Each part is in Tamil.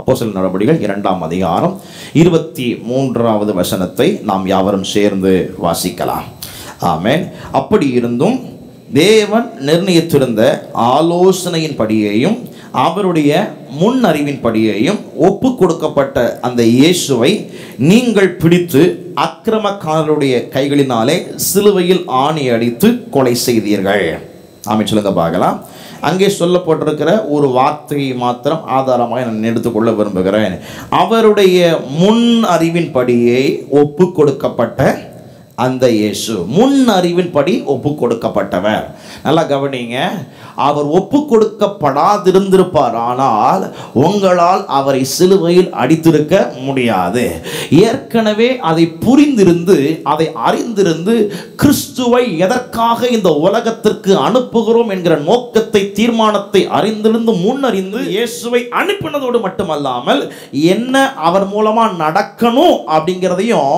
அப்போஸ்தலர் நடவடிக்கைகள் இரண்டாம் அதிகாரம் இருபத்தி மூன்றாவது வசனத்தை நாம் யாவரும் சேர்ந்து வாசிக்கலாம் ஆமென் அப்படி இருந்தும் தேவன் நிர்ணயித்திருந்த ஆலோசனையின்படியையும் அவருடைய முன் அறிவின்படியையும் ஒப்பு கொடுக்கப்பட்ட அந்த இயேசுவை நீங்கள் பிடித்து அக்கிரமக்காரருடைய கைகளினாலே சிலுவையில் ஆணி அடித்து கொலை செய்தீர்கள் ஆமென் சொல்லுங்க பார்க்கலாம் அங்கே சொல்லப்பட்டிருக்கிற ஒரு வார்த்தையை மாத்திரம் ஆதாரமாக நான் எடுத்துக்கொள்ள விரும்புகிறேன் அவருடைய முன் அறிவின்படியே ஒப்பு கொடுக்கப்பட்ட அந்த இயேசு முன் அறிவின்படி ஒப்பு கொடுக்கப்பட்டவர் நல்லா கவனிங்க அவர் ஒப்பு கொடுக்கப்படாதிருந்திருப்பார் ஆனால் உங்களால் அவரை சிலுவையில் அடித்திருக்க முடியாது ஏற்கனவே அதை புரிந்திருந்து அதை அறிந்திருந்து கிறிஸ்துவை எதற்காக இந்த உலகத்திற்கு அனுப்புகிறோம் என்கிற நோக்கத்தை தீர்மானத்தை அறிந்திருந்து முன்னறிந்து இயேசுவை அனுப்பினதோடு மட்டுமல்லாமல் என்ன அவர் மூலமா நடக்கணும் அப்படிங்கிறதையும்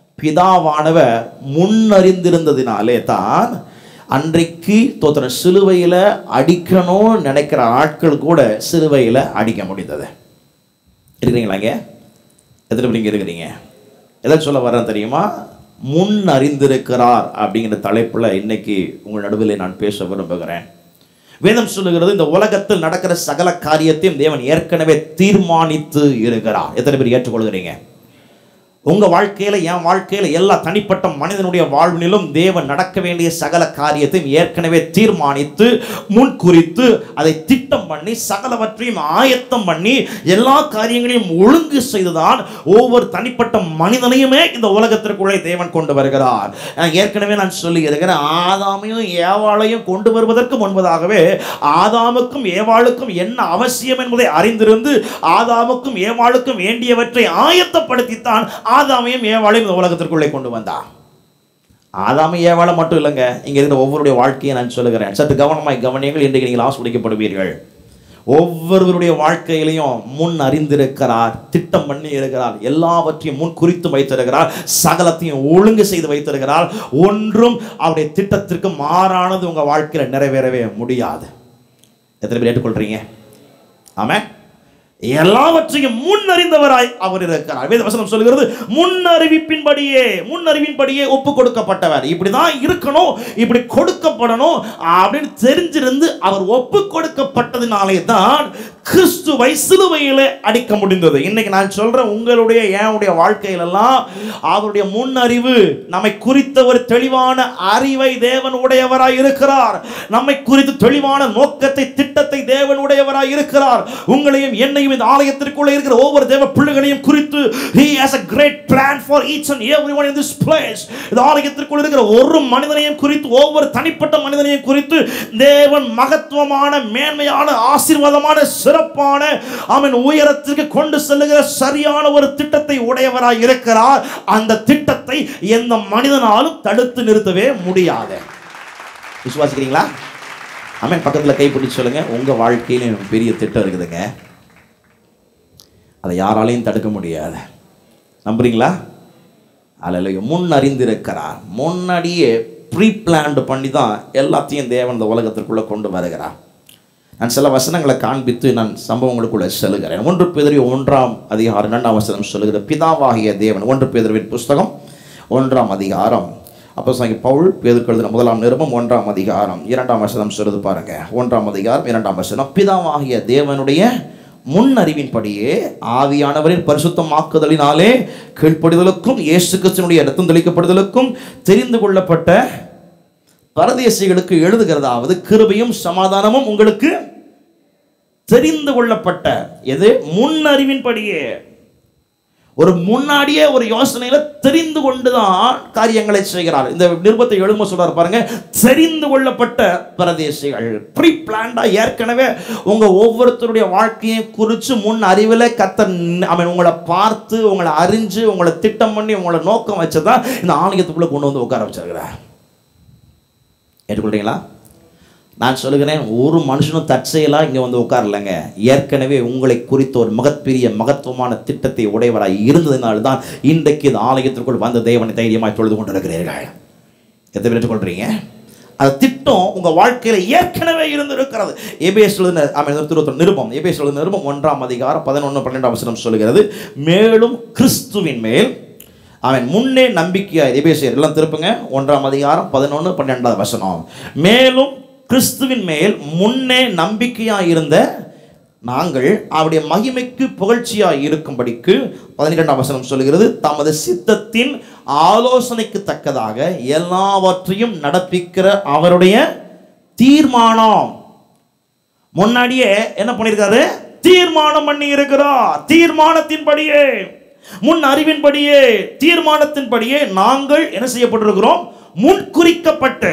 பிதாவானவர் முன்னறிந்திருந்ததினாலே தான் அன்றைக்கு தோத்திர சிலுவையில் அடிக்கணும்னு நினைக்கிற ஆட்கள் கூட சிலுவையில் அடிக்க முடிந்தது இருக்கிறீங்களா இங்கே எத்தனை பேர் இங்கே இருக்கிறீங்க எதை சொல்ல வரேன் தெரியுமா முன் அறிந்திருக்கிறார் அப்படிங்கிற தலைப்பில் இன்னைக்கு உங்கள் நடுவில் நான் பேச விரும்புகிறேன் வேதம் சொல்லுகிறது இந்த உலகத்தில் நடக்கிற சகல காரியத்தையும் தேவன் ஏற்கனவே தீர்மானித்து இருக்கிறார் எத்தனை பேர் ஏற்றுக்கொள்கிறீங்க உங்க வாழ்க்கையில என் வாழ்க்கையில எல்லா தனிப்பட்ட மனிதனுடைய வாழ்வினிலும் தேவன் நடக்க வேண்டிய சகல காரியத்தையும் ஏற்கனவே தீர்மானித்து முன்குறித்து அதை திட்டம் பண்ணி சகலவற்றையும் ஆயத்தம் பண்ணி எல்லா காரியங்களையும் ஒழுங்கு செய்துதான் ஒவ்வொரு தனிப்பட்ட மனிதனையுமே இந்த உலகத்திற்குள்ளே தேவன் கொண்டு வருகிறார் நான் ஏற்கனவே நான் சொல்லி இருக்கிறேன் ஆதாமையும் ஏவாளையும் கொண்டு வருவதற்கு முன்பதாகவே ஆதாமுக்கும் ஏவாளுக்கும் என்ன அவசியம் என்பதை அறிந்திருந்து ஆதாமுக்கும் ஏவாளுக்கும் வேண்டியவற்றை ஆயத்தப்படுத்தித்தான் ஆதாமையும் ஏவாளையும் இந்த உலகத்திற்குள்ளே கொண்டு வந்தான் ஆதாம ஏவாளை மட்டும் இல்லைங்க இங்கே இருக்கிற ஒவ்வொருடைய வாழ்க்கையை நான் சொல்லுகிறேன் சற்று கவனமாய் கவனியங்கள் இன்றைக்கு நீங்கள் ஆஸ்வதிக்கப்படுவீர்கள் ஒவ்வொருவருடைய வாழ்க்கையிலையும் முன் அறிந்திருக்கிறார் திட்டம் பண்ணி இருக்கிறார் எல்லாவற்றையும் முன் குறித்து வைத்திருக்கிறார் சகலத்தையும் ஒழுங்கு செய்து வைத்திருக்கிறார் ஒன்றும் அவருடைய திட்டத்திற்கு மாறானது உங்க வாழ்க்கையில் நிறைவேறவே முடியாது எத்தனை பேர் ஏற்றுக்கொள்றீங்க ஆமாம் எல்லாவற்றையும் முன்னறிந்தவராய் அவர் இருக்கிறார் வேத வசனம் சொல்கிறது முன்னறிவிப்பின்படியே முன்னறிவின்படியே ஒப்பு கொடுக்கப்பட்டவர் இப்படிதான் இருக்கணும் இப்படி கொடுக்கப்படணும் அப்படின்னு தெரிஞ்சிருந்து அவர் ஒப்பு கொடுக்கப்பட்டதினாலே தான் கிறிஸ்துவை சிலுவையிலே அடிக்க முடிந்தது இன்னைக்கு நான் சொல்றேன் உங்களுடைய என்னுடைய வாழ்க்கையிலெல்லாம் அவருடைய முன்னறிவு நம்மை குறித்த ஒரு தெளிவான அறிவை தேவன் உடையவராய் இருக்கிறார் நம்மை குறித்து தெளிவான நோக்கத்தை திட்டத்தை தேவன் உடையவராய் இருக்கிறார் உங்களையும் என்னையும் இந்த ஆலயத்திற்குள்ளே இருக்கிற ஒவ்வொரு தேவ பிள்ளைகளையும் குறித்து he has a great plan for each and everyone in this place இந்த ஆலயத்திற்குள் இருக்கிற ஒரு மனிதனையும் குறித்து ஒவ்வொரு தனிப்பட்ட மனிதனையும் குறித்து தேவன் மகத்துவமான மேன்மையான ஆசீர்வாதமான சிறப்பான அவன் உயரத்திற்கு கொண்டு செல்லுகிற சரியான ஒரு திட்டத்தை உடையவராய் இருக்கிறார் அந்த திட்டத்தை எந்த மனிதனாலும் தடுத்து நிறுத்தவே முடியாது விசுவாசிக்கிறீங்களா ஆமென் பக்கத்துல கை பிடிச்சு சொல்லுங்க உங்க வாழ்க்கையில எனக்கு பெரிய திட்டம் இருக்குதுங்க அதை யாராலையும் தடுக்க முடியாது நம்புறீங்களா அதில் முன் அறிந்திருக்கிறார் முன்னாடியே ப்ரீ பிளான்டு பண்ணி தான் எல்லாத்தையும் தேவன் இந்த உலகத்திற்குள்ளே கொண்டு வருகிறார் நான் சில வசனங்களை காண்பித்து நான் சம்பவங்களுக்குள்ள செல்கிறேன் ஒன்று பேதறி ஒன்றாம் அதிகாரம் இரண்டாம் வசனம் சொல்லுகிற பிதாவாகிய தேவன் ஒன்று பேதறிவின் புஸ்தகம் ஒன்றாம் அதிகாரம் அப்போ சாங்கி பவுல் பேதுக்கு எழுதின முதலாம் நிருபம் ஒன்றாம் அதிகாரம் இரண்டாம் வசனம் சொல்லுது பாருங்க ஒன்றாம் அதிகாரம் இரண்டாம் வசனம் பிதாவாகிய தேவனுடைய முன் அறிவின்படியே ஆவியானவரின் பரிசுத்தமாக்குதலினாலே கீழ்ப்படிதலுக்கும் இயேசு கிறிஸ்துவனுடைய ரத்தம் தெளிக்கப்படுதலுக்கும் தெரிந்து கொள்ளப்பட்ட பரதேசிகளுக்கு எழுதுகிறதாவது கிருபையும் சமாதானமும் உங்களுக்கு தெரிந்து கொள்ளப்பட்ட எது முன்னறிவின்படியே ஒரு முன்னாடியே ஒரு யோசனையில தெரிந்து கொண்டுதான் காரியங்களை செய்கிறார் இந்த நிருபத்தை எழும சொல்றாரு பாருங்க தெரிந்து கொள்ளப்பட்ட பிரதேசிகள் ப்ரீ பிளான்டா ஏற்கனவே உங்க ஒவ்வொருத்தருடைய வாழ்க்கையை குறித்து முன் அறிவில் கத்த அவன் உங்களை பார்த்து உங்களை அறிஞ்சு உங்களை திட்டம் பண்ணி உங்களை நோக்கம் வச்சதான் இந்த ஆலயத்துக்குள்ள கொண்டு வந்து உட்கார வச்சிருக்கிறார் ஏற்றுக்கொள்றீங்களா நான் சொல்லுகிறேன் ஒரு மனுஷனும் தற்செயலாக இங்கே வந்து உட்காரலைங்க ஏற்கனவே உங்களை குறித்த ஒரு மகப்பெரிய மகத்துவமான திட்டத்தை உடையவராய் இருந்ததினால்தான் இன்றைக்கு இந்த ஆலயத்திற்குள் வந்த தேவனை தைரியமாய் தொழுது கொண்டிருக்கிறீர்கள் எத்தனை பேர் ஏற்றுக்கொள்றீங்க அந்த திட்டம் உங்க வாழ்க்கையில ஏற்கனவே இருந்திருக்கிறது எபேஸ் எழுதின ஆமாம் திருவத்தர் நிருபம் எபேஸ் எழுதின நிருபம் ஒன்றாம் அதிகாரம் பதினொன்று பன்னெண்டாம் வசனம் சொல்லுகிறது மேலும் கிறிஸ்துவின் மேல் அவன் முன்னே நம்பிக்கையாய் எபேசியர் எல்லாம் திருப்புங்க ஒன்றாம் அதிகாரம் பதினொன்று பன்னெண்டாவது வசனம் மேலும் கிறிஸ்துவின் மேல் முன்னே நம்பிக்கையாய் இருந்த நாங்கள் அவருடைய மகிமைக்கு புகழ்ச்சியாய் இருக்கும்படிக்கு பதினிரெண்டாம் வசனம் சொல்லுகிறது தமது சித்தத்தின் ஆலோசனைக்கு தக்கதாக எல்லாவற்றையும் நடப்பிக்கிற அவருடைய தீர்மானம் முன்னாடியே என்ன பண்ணியிருக்காரு தீர்மானம் பண்ணி இருக்கிறார் தீர்மானத்தின்படியே முன் அறிவின்படியே தீர்மானத்தின்படியே நாங்கள் என்ன செய்யப்பட்டிருக்கிறோம் முன்குறிக்கப்பட்டு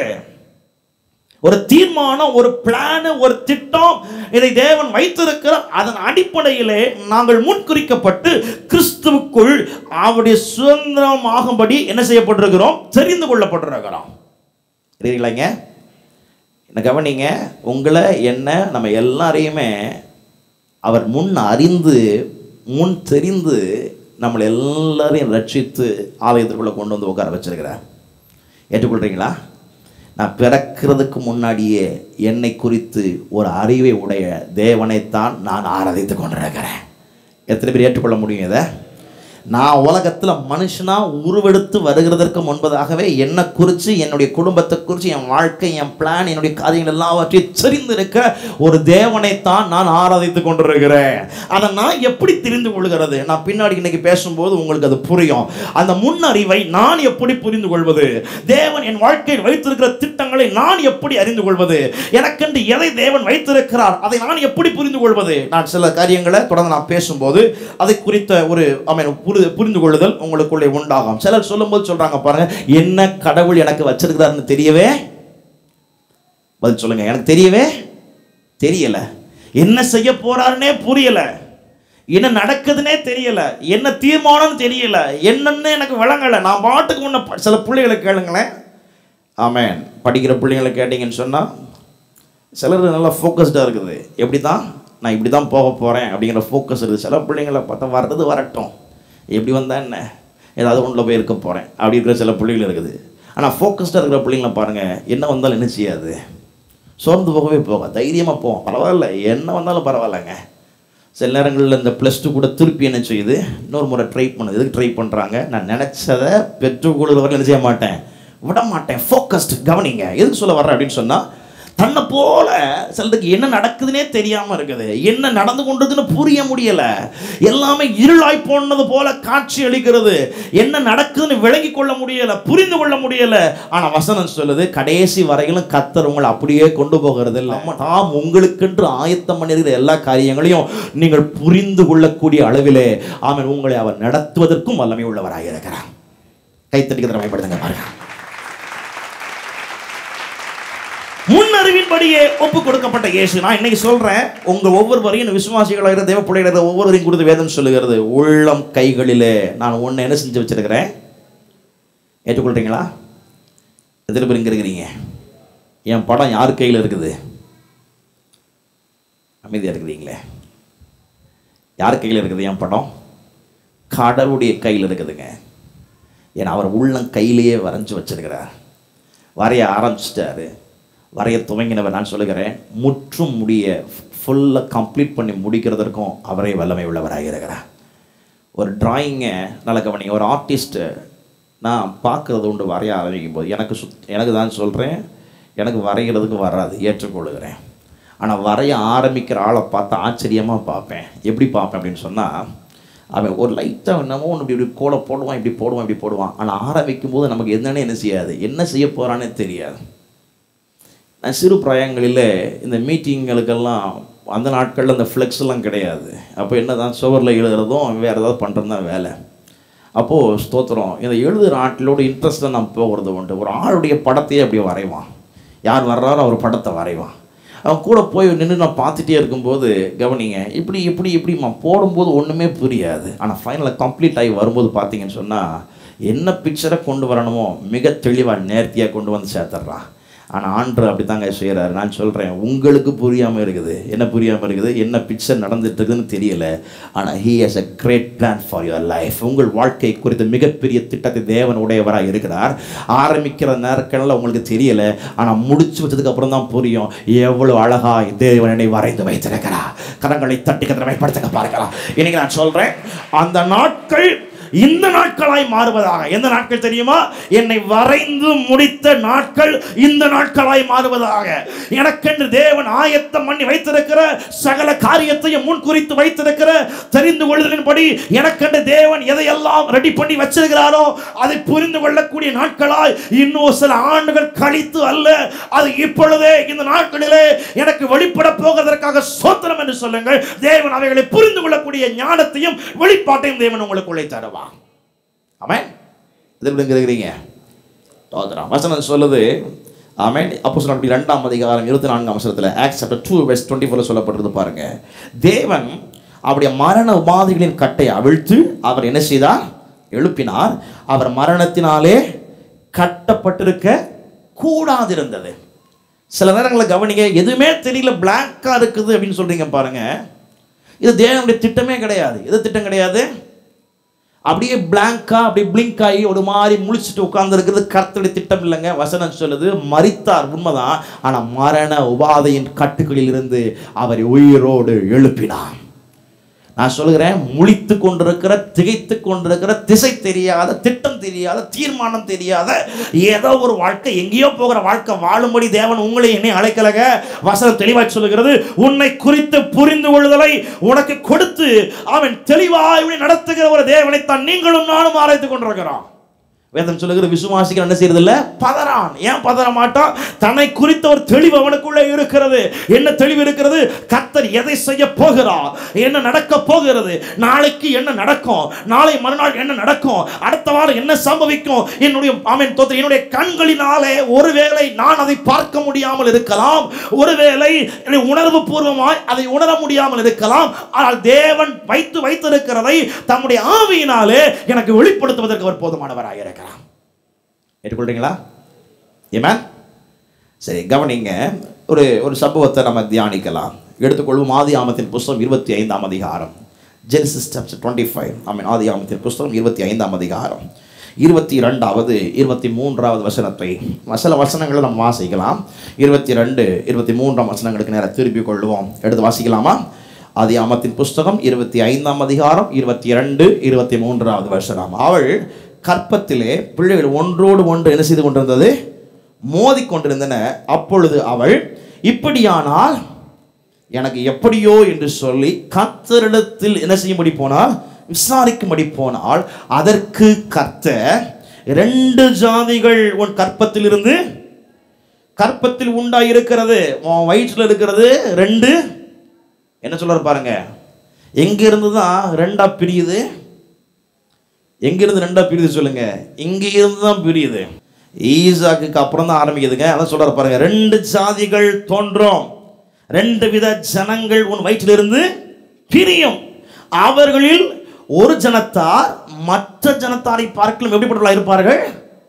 ஒரு தீர்மானம் ஒரு பிளான் ஒரு திட்டம் இதை தேவன் வைத்திருக்கிறார் அதன் அடிப்படையிலே நாங்கள் முன்குறிக்கப்பட்டு கிறிஸ்துவுக்குள் அவருடைய சுதந்திரம் ஆகும்படி என்ன செய்யப்பட்டிருக்கிறோம் தெரிந்து கொள்ளப்பட்டிருக்கிறோம் இருக்கீங்களாங்க என்ன கவனிங்க உங்களை என்ன நம்ம எல்லாரையுமே அவர் முன் அறிந்து முன் தெரிந்து நம்மளை எல்லாரையும் ரட்சித்து ஆலயத்திற்குள்ளே கொண்டு வந்து உட்கார வச்சிருக்கிறார் ஏற்றுக்கொள்கிறீங்களா நான் பிறக்கிறதுக்கு முன்னாடியே என்னை குறித்து ஒரு அறிவை உடைய தேவனைத்தான் நான் ஆராதித்து கொண்டிருக்கிறேன் எத்தனை பேர் ஏற்றுக்கொள்ள முடியும் இதை நான் உலகத்தில் மனுஷனாக உருவெடுத்து வருகிறதற்கு முன்பதாகவே என்னை குறித்து என்னுடைய குடும்பத்தை குறித்து என் வாழ்க்கை என் பிளான் என்னுடைய காரியங்கள் எல்லாவற்றையும் தெரிந்திருக்க ஒரு தேவனைத்தான் நான் ஆராதித்து கொண்டிருக்கிறேன் அதை நான் எப்படி தெரிந்து கொள்கிறது நான் பின்னாடி இன்னைக்கு பேசும்போது உங்களுக்கு அது புரியும் அந்த முன்னறிவை நான் எப்படி புரிந்து கொள்வது தேவன் என் வாழ்க்கையில் வைத்திருக்கிற திட்டங்களை நான் எப்படி அறிந்து கொள்வது எனக்கென்று எதை தேவன் வைத்திருக்கிறார் அதை நான் எப்படி புரிந்து கொள்வது நான் சில காரியங்களை தொடர்ந்து நான் பேசும்போது அதை குறித்த ஒரு I mean, புரி புரிந்து கொள்ளுதல் உங்களுக்குள்ளே உண்டாகும் சிலர் சொல்லும்போது சொல்றாங்க பாருங்க என்ன கடவுள் எனக்கு வச்சிருக்கிறாருன்னு தெரியவே பதில் சொல்லுங்க எனக்கு தெரியவே தெரியல என்ன செய்ய போறாருன்னே புரியல என்ன நடக்குதுன்னே தெரியல என்ன தீர்மானம்னு தெரியல என்னன்னு எனக்கு விளங்கலை நான் பாட்டுக்கு முன்ன ப- சில பிள்ளைகளை கேளுங்களேன் ஆமென் படிக்கிற பிள்ளைங்களை கேட்டிங்கன்னு சொன்னால் சிலர் நல்லா ஃபோக்கஸ்டாக இருக்குது எப்படி தான் நான் இப்படி தான் போக போகிறேன் அப்படிங்கிற ஃபோக்கஸ் இருக்குது சில பிள்ளைங்களை பார்த்தா வர்றது வரட்டும் எப்படி வந்தா என்ன ஏதாவது ஒன்றில் போய் இருக்க போகிறேன் அப்படி இருக்கிற சில பிள்ளைகள் இருக்குது ஆனால் ஃபோக்கஸ்டாக இருக்கிற பிள்ளைங்கள பாருங்கள் என்ன வந்தாலும் என்ன செய்யாது சோர்ந்து போகவே போக தைரியமாக போவோம் பரவாயில்ல என்ன வந்தாலும் பரவாயில்லைங்க சில நேரங்களில் இந்த ப்ளஸ் டூ கூட திருப்பி என்ன செய்யுது இன்னொரு முறை ட்ரை பண்ணுது எதுக்கு ட்ரை பண்ணுறாங்க நான் நினச்சதை பெற்றுக்கொள்கிற வரை என்ன செய்ய மாட்டேன் விட மாட்டேன் ஃபோக்கஸ்டு கவனிங்க எதுக்கு சொல்ல வர்றேன் அப்படின்னு சொன்னால் தன்னை போல சிலருக்கு என்ன நடக்குதுன்னே தெரியாமல் இருக்குது என்ன நடந்து கொண்டதுன்னு புரிய முடியல எல்லாமே இருளாய் போனது போல காட்சி அளிக்கிறது என்ன நடக்குதுன்னு விளங்கி கொள்ள முடியல புரிந்து கொள்ள முடியல ஆனால் வசனம் சொல்லுது கடைசி வரையிலும் கத்தர் உங்களை அப்படியே கொண்டு போகிறது இல்லை நாம் உங்களுக்கென்று ஆயத்தம் பண்ணியிருக்கிற எல்லா காரியங்களையும் நீங்கள் புரிந்து கொள்ளக்கூடிய அளவிலே ஆமென் உங்களை அவர் நடத்துவதற்கும் வல்லமை உள்ளவராக இருக்கிறார் கைத்தட்டிக்கு திறமைப்படுத்துங்க பாருங்க முன்னறிவின்படியே ஒப்பு கொடுக்கப்பட்ட இயேசு நான் இன்னைக்கு சொல்றேன் உங்க ஒவ்வொருவரையும் விசுவாசிகளாக இருந்த தேவ பிள்ளைகளை ஒவ்வொருவரையும் கொடுத்து வேதம் சொல்லுகிறது உள்ளம் கைகளிலே நான் ஒன்று என்ன செஞ்சு வச்சிருக்கிறேன் ஏற்றுக்கொள்றீங்களா எத்தனை பேர் இங்கே இருக்கிறீங்க என் படம் யார் கையில் இருக்குது அமைதியாக இருக்கிறீங்களே யார் கையில் இருக்குது என் படம் கடவுளுடைய கையில் இருக்குதுங்க ஏன்னா அவர் உள்ளம் கையிலேயே வரைஞ்சி வச்சிருக்கிறார் வரைய ஆரம்பிச்சிட்டாரு வரைய துவங்கினவர் நான் சொல்லுகிறேன் முற்றும் முடிய ஃபுல்லாக கம்ப்ளீட் பண்ணி முடிக்கிறதற்கும் அவரே வல்லமை உள்ளவராக இருக்கிறார் ஒரு டிராயிங்கை நல்ல கவனிங்க ஒரு ஆர்டிஸ்ட்டு நான் பார்க்குறது உண்டு வரைய ஆரம்பிக்கும் போது எனக்கு சுத் எனக்கு தான் சொல்கிறேன் எனக்கு வரைகிறதுக்கு வராது ஏற்றுக்கொள்ளுகிறேன் ஆனால் வரைய ஆரம்பிக்கிற ஆளை பார்த்து ஆச்சரியமாக பார்ப்பேன் எப்படி பார்ப்பேன் அப்படின்னு சொன்னால் அவன் ஒரு லைட்டாக என்னமோ ஒன்று இப்படி இப்படி கோலை போடுவான் இப்படி போடுவான் இப்படி போடுவான் ஆனால் ஆரம்பிக்கும் போது நமக்கு என்னன்னு என்ன செய்யாது என்ன செய்ய போகிறானே தெரியாது நான் சிறு பிராயங்களில் இந்த மீட்டிங்களுக்கெல்லாம் அந்த நாட்களில் அந்த ஃப்ளெக்ஸ் எல்லாம் கிடையாது அப்போ என்ன தான் சுவரில் எழுதுறதும் வேறு ஏதாவது பண்ணுறது தான் வேலை அப்போது ஸ்தோத்திரம் இந்த எழுதுகிற ஆட்களோட இன்ட்ரெஸ்ட்டாக நான் போகிறது உண்டு ஒரு ஆளுடைய படத்தையே அப்படியே வரைவான் யார் வர்றாரோ அவர் படத்தை வரைவான் அவன் கூட போய் நின்று நான் பார்த்துட்டே இருக்கும்போது கவனிங்க இப்படி இப்படி இப்படிமா போடும்போது ஒன்றுமே புரியாது ஆனால் ஃபைனலாக கம்ப்ளீட் ஆகி வரும்போது பார்த்தீங்கன்னு சொன்னால் என்ன பிக்சரை கொண்டு வரணுமோ மிக தெளிவாக நேர்த்தியாக கொண்டு வந்து சேர்த்துட்றான் ஆனால் ஆண்டர் அப்படி தாங்க செய்கிறாரு நான் சொல்கிறேன் உங்களுக்கு புரியாமல் இருக்குது என்ன புரியாமல் இருக்குது என்ன பிக்சர் நடந்துட்டு இருக்குதுன்னு தெரியல ஆனால் he has a great plan for your life உங்கள் வாழ்க்கை குறித்த மிகப்பெரிய திட்டத்தை தேவன் உடையவராக இருக்கிறார் ஆரம்பிக்கிற நேரக்கணில் உங்களுக்கு தெரியல ஆனால் முடிச்சு வச்சதுக்கு அப்புறம் தான் புரியும் எவ்வளோ அழகாய் தேவன் என்னை வரைந்து வைத்திருக்கிறார் கரங்களை தட்டி கத்திர பயன்படுத்த பார்க்கலாம் இன்னைக்கு நான் சொல்கிறேன் அந்த நாட்கள் இந்த நாட்களாய் மாறுவதாக எந்த நாட்கள் தெரியுமா என்னை வரைந்து முடித்த நாட்கள் இந்த நாட்களாய் மாறுவதாக எனக்கென்று தேவன் ஆயத்தம் பண்ணி வைத்திருக்கிற சகல காரியத்தையும் முன்குறித்து வைத்திருக்கிற தெரிந்து கொள்வதன்படி எனக்கென்று தேவன் எதையெல்லாம் ரெடி பண்ணி வச்சிருக்கிறாரோ அதை புரிந்து கொள்ளக்கூடிய நாட்களாய் இன்னும் சில ஆண்டுகள் கழித்து அல்ல அது இப்பொழுதே இந்த நாட்களிலே எனக்கு வெளிப்பட போவதற்காக சோத்திரம் என்று சொல்லுங்கள் தேவன் அவைகளை புரிந்து கொள்ளக்கூடிய ஞானத்தையும் வெளிப்பாட்டையும் தேவன் உங்களுக்குள்ளே தருவார் ஆமென் இது எப்படி இருக்கிறீங்க தோதரம் வசனம் சொல்லுது ஆமென் அப்போ அப்படி ரெண்டாம் அதிகாரம் இருபத்தி நான்காம் வசனத்தில் ஆக்ஸ் சாப்டர் டூ வெஸ்ட் டுவெண்ட்டி ஃபோரில் சொல்லப்பட்டிருது பாருங்க தேவன் அவருடைய மரண உபாதைகளின் கட்டை அவிழ்த்து அவர் என்ன செய்தார் எழுப்பினார் அவர் மரணத்தினாலே கட்டப்பட்டிருக்க கூடாதிருந்தது சில நேரங்களில் கவனிங்க எதுவுமே தெரியல பிளாங்காக இருக்குது அப்படின்னு சொல்றீங்க பாருங்க இது தேவனுடைய திட்டமே கிடையாது எது திட்டம் கிடையாது அப்படியே பிளாங்கா அப்படியே பிளிங்க் ஆகி ஒரு மாதிரி முழிச்சிட்டு உட்கார்ந்துருக்கிறது கர்த்தருடைய திட்டம் இல்லைங்க வசனம் சொல்லுது மரித்தார் உண்மைதான் ஆனால் மரண உபாதையின் கட்டுகளில் இருந்து அவரை உயிரோடு எழுப்பினார் நான் சொல்கிறேன் முழித்து கொண்டிருக்கிற திகைத்து கொண்டிருக்கிற திசை தெரியாத திட்டம் தெரியாத தீர்மானம் தெரியாத ஏதோ ஒரு வாழ்க்கை எங்கேயோ போகிற வாழ்க்கை வாழும்படி தேவன் உங்களை என்னை அழைக்கலக வசனம் தெளிவாய் சொல்லுகிறது உன்னை குறித்து புரிந்து கொள்ளுதலை உனக்கு கொடுத்து அவன் தெளிவாய் உன்னை நடத்துகிற ஒரு தேவனைத்தான் நீங்களும் நானும் ஆராய்த்து கொண்டிருக்கிறோம் வேதம் சொல்லுகிற விசுவாசிகள் என்ன செய்யறது இல்ல பதறான் ஏன் பதற மாட்டான் தன்னை குறித்த ஒரு தெளிவு அவனுக்குள்ளே இருக்கிறது என்ன தெளிவு இருக்கிறது கர்த்தர் எதை செய்ய போகிறார் என்ன நடக்க போகிறது நாளைக்கு என்ன நடக்கும் நாளை மறுநாள் என்ன நடக்கும் அடுத்த வாரம் என்ன சம்பவிக்கும் என்னுடைய ஆமென் தோத்திரம் என்னுடைய கண்களினாலே ஒருவேளை நான் அதை பார்க்க முடியாமல் இருக்கலாம் ஒருவேளை என்னுடைய உணர்வு பூர்வமாய் அதை உணர முடியாமல் இருக்கலாம் ஆனால் தேவன் வைத்து வைத்திருக்கிறதை தம்முடைய ஆவியினாலே எனக்கு வெளிப்படுத்துவதற்கு அவர் போதுமானவராக இருக்கிறார் ஏற்றுக்கொள்றீங்களா ஏமேன் சரி கவனிங்க ஒரு ஒரு சம்பவத்தை நம்ம தியானிக்கலாம் எடுத்துக்கொள்வோம் ஆதி ஆமத்தின் புஸ்தகம் இருபத்தி ஐந்தாம் அதிகாரம் ஜெனிசிஸ் சாப்டர் டுவெண்ட்டி ஃபைவ் ஆமீன் ஆதி ஆமத்தின் புஸ்தகம் இருபத்தி ஐந்தாம் அதிகாரம் இருபத்தி ரெண்டாவது இருபத்தி மூன்றாவது வசனத்தை சில வசனங்களை நம்ம வாசிக்கலாம் இருபத்தி ரெண்டு இருபத்தி மூன்றாம் வசனங்களுக்கு நேரம் திருப்பிக் கொள்வோம் எடுத்து வாசிக்கலாமா ஆதி ஆமத்தின் புஸ்தகம் இருபத்தி ஐந்தாம் அதிகாரம் இருபத்தி இரண்டு இருபத்தி மூன்றாவது வசனம் அவள் கற்பத்திலே பிள்ளைகள் ஒன்றோடு ஒன்று என்ன செய்து கொண்டிருந்தது மோதிக்கொண்டிருந்தன அப்பொழுது அவள் இப்படியானால் எனக்கு எப்படியோ என்று சொல்லி கர்த்தரிடத்தில் என்ன செய்யும்படி போனால் விசாரிக்கும்படி போனால் அதற்கு கர்த்தர் ரெண்டு ஜாதிகள் உன் கற்பத்திலிருந்து கற்பத்தில் உண்டாய் இருக்கிறது உன் வயிற்றில் இருக்கிறது ரெண்டு என்ன சொல்றாரு பாருங்க எங்க இருந்து தான் ரெண்டா பிரியுது எங்க இருந்து ரெண்டா பிரியுது சொல்லுங்க இங்க இருந்து தான் பிரியுது ஈசாக்குக்கு அப்புறம் தான் ஆரம்பிக்குதுங்க அதான் சொல்றாரு பாருங்க ரெண்டு ஜாதிகள் தோன்றும் ரெண்டு வித ஜனங்கள் உன் வயிற்றிலிருந்து பிரியும் அவர்களில் ஒரு ஜனத்தார் மற்ற ஜனத்தாரை பார்க்கலும் எப்படிப்பட்டவர்களாக இருப்பார்கள்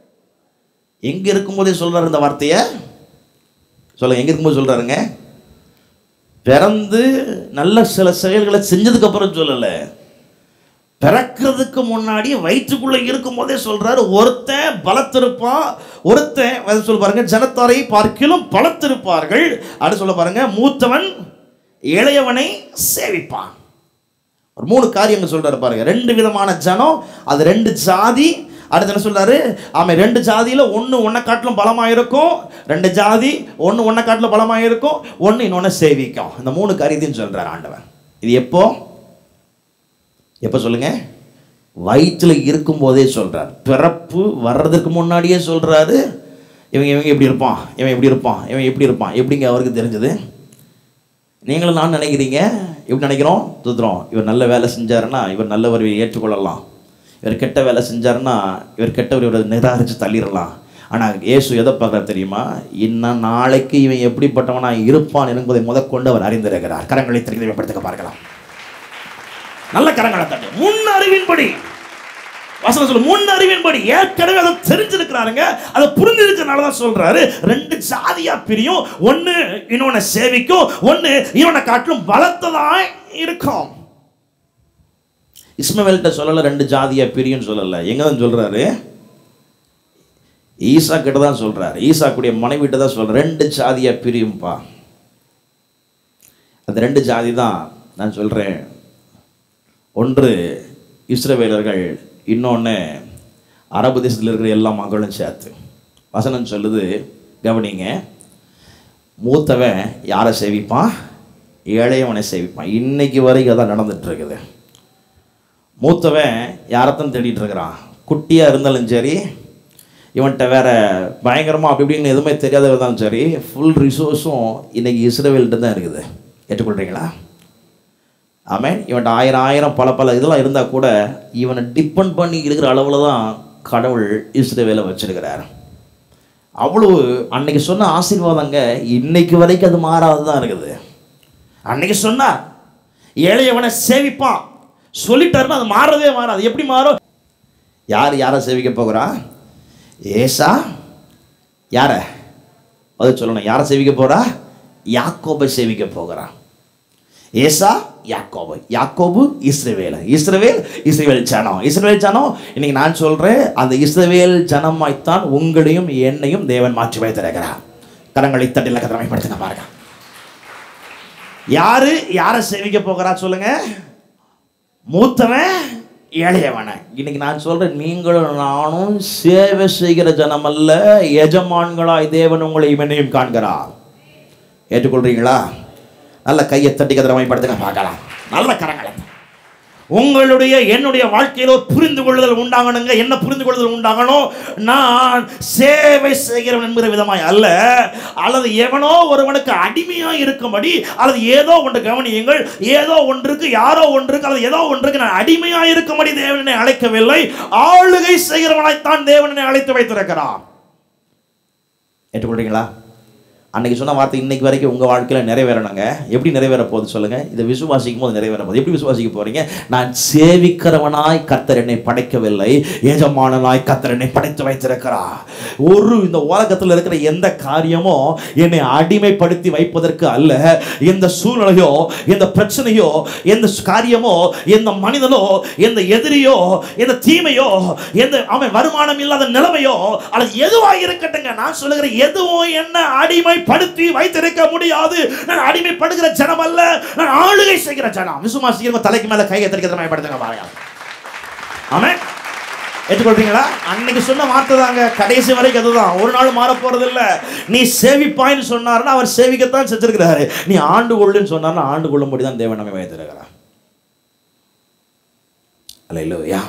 எங்க இருக்கும்போதே சொல்றாரு இந்த வார்த்தையை சொல்லுங்க எங்க இருக்கும்போது சொல்றாருங்க பிறந்து நல்ல சில செயல்களை செஞ்சதுக்கு அப்புறம் சொல்லலை பிறக்கிறதுக்கு முன்னாடி வயிற்றுக்குள்ள இருக்கும்போதே சொல்றாரு ஒருத்தன் பலத்திருப்பான் ஒருத்தன் அதை சொல்ல பாருங்க ஜனத்தாரை பார்க்கிலும் பலத்திருப்பார்கள் அப்படின்னு சொல்ல பாருங்க மூத்தவன் இளையவனை சேவிப்பான் ஒரு மூணு காரியங்கள் சொல்றாரு பாருங்க ரெண்டு விதமான ஜனம் அது ரெண்டு ஜாதி அடுத்து என்ன சொல்றாரு ஆமாம் ரெண்டு ஜாதியில் ஒன்று ஒன்றை காட்டிலும் பலமாக இருக்கும் ரெண்டு ஜாதி ஒன்று ஒன்றை காட்டிலும் பலமாக இருக்கும் ஒன்று இன்னொன்று சேவிக்கும் இந்த மூணு காரியத்தையும் சொல்றாரு ஆண்டவன் இது எப்போ எப்போ சொல்லுங்க வயிற்றில் இருக்கும்போதே சொல்றார் பிறப்பு வர்றதுக்கு முன்னாடியே சொல்றாரு இவங்க இவங்க எப்படி இருப்பான் இவன் எப்படி இருப்பான் இவன் எப்படி இருப்பான் எப்படிங்க அவருக்கு தெரிஞ்சது நீங்களும் நான் நினைக்கிறீங்க எப்படி நினைக்கிறோம் துத்துறோம் இவர் நல்ல வேலை செஞ்சாருன்னா இவர் நல்லவர் ஏற்றுக்கொள்ளலாம் இவர் கெட்ட வேலை செஞ்சாருன்னா இவர் கெட்டவர் இவரை நிராகரித்து தள்ளிடலாம் ஆனால் இயேசு எதை பார்க்குறாரு தெரியுமா இன்னும் நாளைக்கு இவன் எப்படிப்பட்டவனா இருப்பான் என்பதை முதற்கொண்டு அவர் அறிந்திருக்கிறார் கரங்களை தெரிவிப்படுத்த பார்க்கலாம் நல்ல கரங்களை தட்டு முன் அறிவின்படி வசனம் சொல்ல முன் அறிவின்படி ஏற்கனவே அதை தெரிஞ்சிருக்கிறாருங்க அதை புரிஞ்சிருக்கிறனால தான் சொல்றாரு ரெண்டு ஜாதியா பிரியும் ஒன்னு இன்னொன்னு சேவிக்கும் ஒன்னு இன்னொன்னை காட்டிலும் பலத்ததாய் இருக்கும் இஸ்மவேல்கிட்ட சொல்லல ரெண்டு ஜாதியா பிரியும் சொல்லல எங்க தான் சொல்றாரு ஈசா கிட்ட தான் சொல்றாரு ஈசா கூடிய மனைவிட்ட தான் சொல்ற ரெண்டு ஜாதியா பிரியும்பா அந்த ரெண்டு ஜாதி தான் நான் சொல்றேன் ஒன்று இஸ்ரவேலர்கள் இன்னொன்று அரபு தேசத்தில் இருக்கிற எல்லா மக்களும் சேர்த்து வசனம் சொல்லுது கவனிங்க மூத்தவன் யாரை சேவிப்பான் ஏழையவனை சேவிப்பான் இன்னைக்கு வரைக்கும் அதான் நடந்துட்டு இருக்குது மூத்தவன் யாரைத்தான் தேடிட்டு இருக்கிறான் குட்டியாக இருந்தாலும் சரி இவன்கிட்ட வேற பயங்கரமாக அப்படி இப்படின்னு எதுவுமே தெரியாத இருந்தாலும் சரி ஃபுல் ரிசோர்ஸும் இன்னைக்கு இஸ்ரேவேல்கிட்ட தான் இருக்குது ஏற்றுக்கொள்கிறீங்களா ஆமென் இவன்ட்ட ஆயிரம் ஆயிரம் பல பல இதெல்லாம் இருந்தால் கூட இவனை டிபெண்ட் பண்ணி இருக்கிற அளவில் தான் கடவுள் இஸ்ரேவேலை வச்சிருக்கிறார் அவ்வளவு அன்னைக்கு சொன்ன ஆசீர்வாதங்க இன்னைக்கு வரைக்கும் அது மாறாது தான் இருக்குது அன்னைக்கு சொன்னார் ஏழையவனை சேவிப்பான் சொல்லிட்டாருன்னா அது மாறவே மாறாது எப்படி மாறும் யார் யாரை சேவிக்க போகிறா ஏசா யார அது சொல்லணும் யாரை சேவிக்க போறா யாக்கோபை சேவிக்க போகிறான் ஏசா யாக்கோபு யாக்கோபு இஸ்ரவேல் இஸ்ரவேல் இஸ்ரவேல் ஜனம் இஸ்ரவேல் ஜனம் இன்னைக்கு நான் சொல்றேன் அந்த இஸ்ரவேல் ஜனமாய்த்தான் உங்களையும் என்னையும் தேவன் மாற்றி வைத்திருக்கிறார் கரங்களை தட்டில கதிரமைப்படுத்துங்க பாருங்க யாரு யாரை சேவிக்க போகிறா சொல்லுங்க மூத்தவன் ஏழையவனை இன்னைக்கு நான் சொல்றேன் நீங்களும் நானும் சேவை செய்கிற ஜனம் அல்ல எஜமான்களாய் தேவன் உங்களை என்னையும் காண்கிறார் ஏற்றுக்கொள்றீங்களா நல்ல கையை தட்டி கதிரமைப்படுத்துங்க பார்க்கலாம் நல்ல கரங்களை உங்களுடைய என்னுடைய வாழ்க்கையில ஒரு புரிந்து கொள்ளுதல் உண்டாகணுங்க என்ன புரிந்து கொள்ளுதல் உண்டாகணும் நான் சேவை செய்கிறவன் என்கிற விதமாய் அல்ல அல்லது எவனோ ஒருவனுக்கு அடிமையாய் இருக்கும்படி அல்லது ஏதோ ஒன்று கவனியுங்கள் ஏதோ ஒன்றுக்கு யாரோ ஒன்றுக்கு அல்லது ஏதோ ஒன்றுக்கு நான் அடிமையாய் இருக்கும்படி தேவனை அழைக்கவில்லை ஆளுகை செய்கிறவனாய்த்தான் தேவனை அழைத்து வைத்திருக்கிறான் ஏற்றுக்கொள்றீங்களா அன்னைக்கு சொன்ன வார்த்தை இன்னைக்கு வரைக்கும் உங்கள் வாழ்க்கையில் நிறைவேறணுங்க எப்படி நிறைவேற போகுது சொல்லுங்கள் இதை விசுவாசிக்கும் போது நிறைவேற போகுது எப்படி விசுவாசிக்க போறீங்க நான் சேவிக்கிறவனாய் கர்த்தர் என்னை படைக்கவில்லை எஜமானனாய் கர்த்தர் என்னை படைத்து வைத்திருக்கிறார் ஒரு இந்த உலகத்தில் இருக்கிற எந்த காரியமோ என்னை அடிமைப்படுத்தி வைப்பதற்கு அல்ல எந்த சூழ்நிலையோ எந்த பிரச்சனையோ எந்த காரியமோ எந்த மனிதனோ எந்த எதிரியோ எந்த தீமையோ எந்த அவன் வருமானம் இல்லாத நிலைமையோ அல்லது எதுவாக இருக்கட்டுங்க நான் சொல்லுகிற எதுவும் என்ன அடிமைப்படுத்தி வைத்திருக்க முடியாது நான் அடிமைப்படுகிற ஜனம் அல்ல நான் ஆளுகை செய்கிற ஜனம் விசுவாசிக்கிறவங்க தலைக்கு மேல கையை திறக்கிறத பாருங்க ஆமென் ஏற்றுக்கொள்றீங்களா அன்னைக்கு சொன்ன வார்த்தை தாங்க கடைசி வரைக்கும் அதுதான் ஒரு நாள் மாற போறது இல்ல நீ சேவிப்பாய்ன்னு சொன்னார்னா அவர் சேவிக்கத்தான் செஞ்சிருக்கிறாரு நீ ஆண்டு கொள்ளுன்னு சொன்னார்னா ஆண்டு கொள்ளும்படி தான் தேவன் நம்மை வைத்திருக்கிறார் அல்ல இல்லையா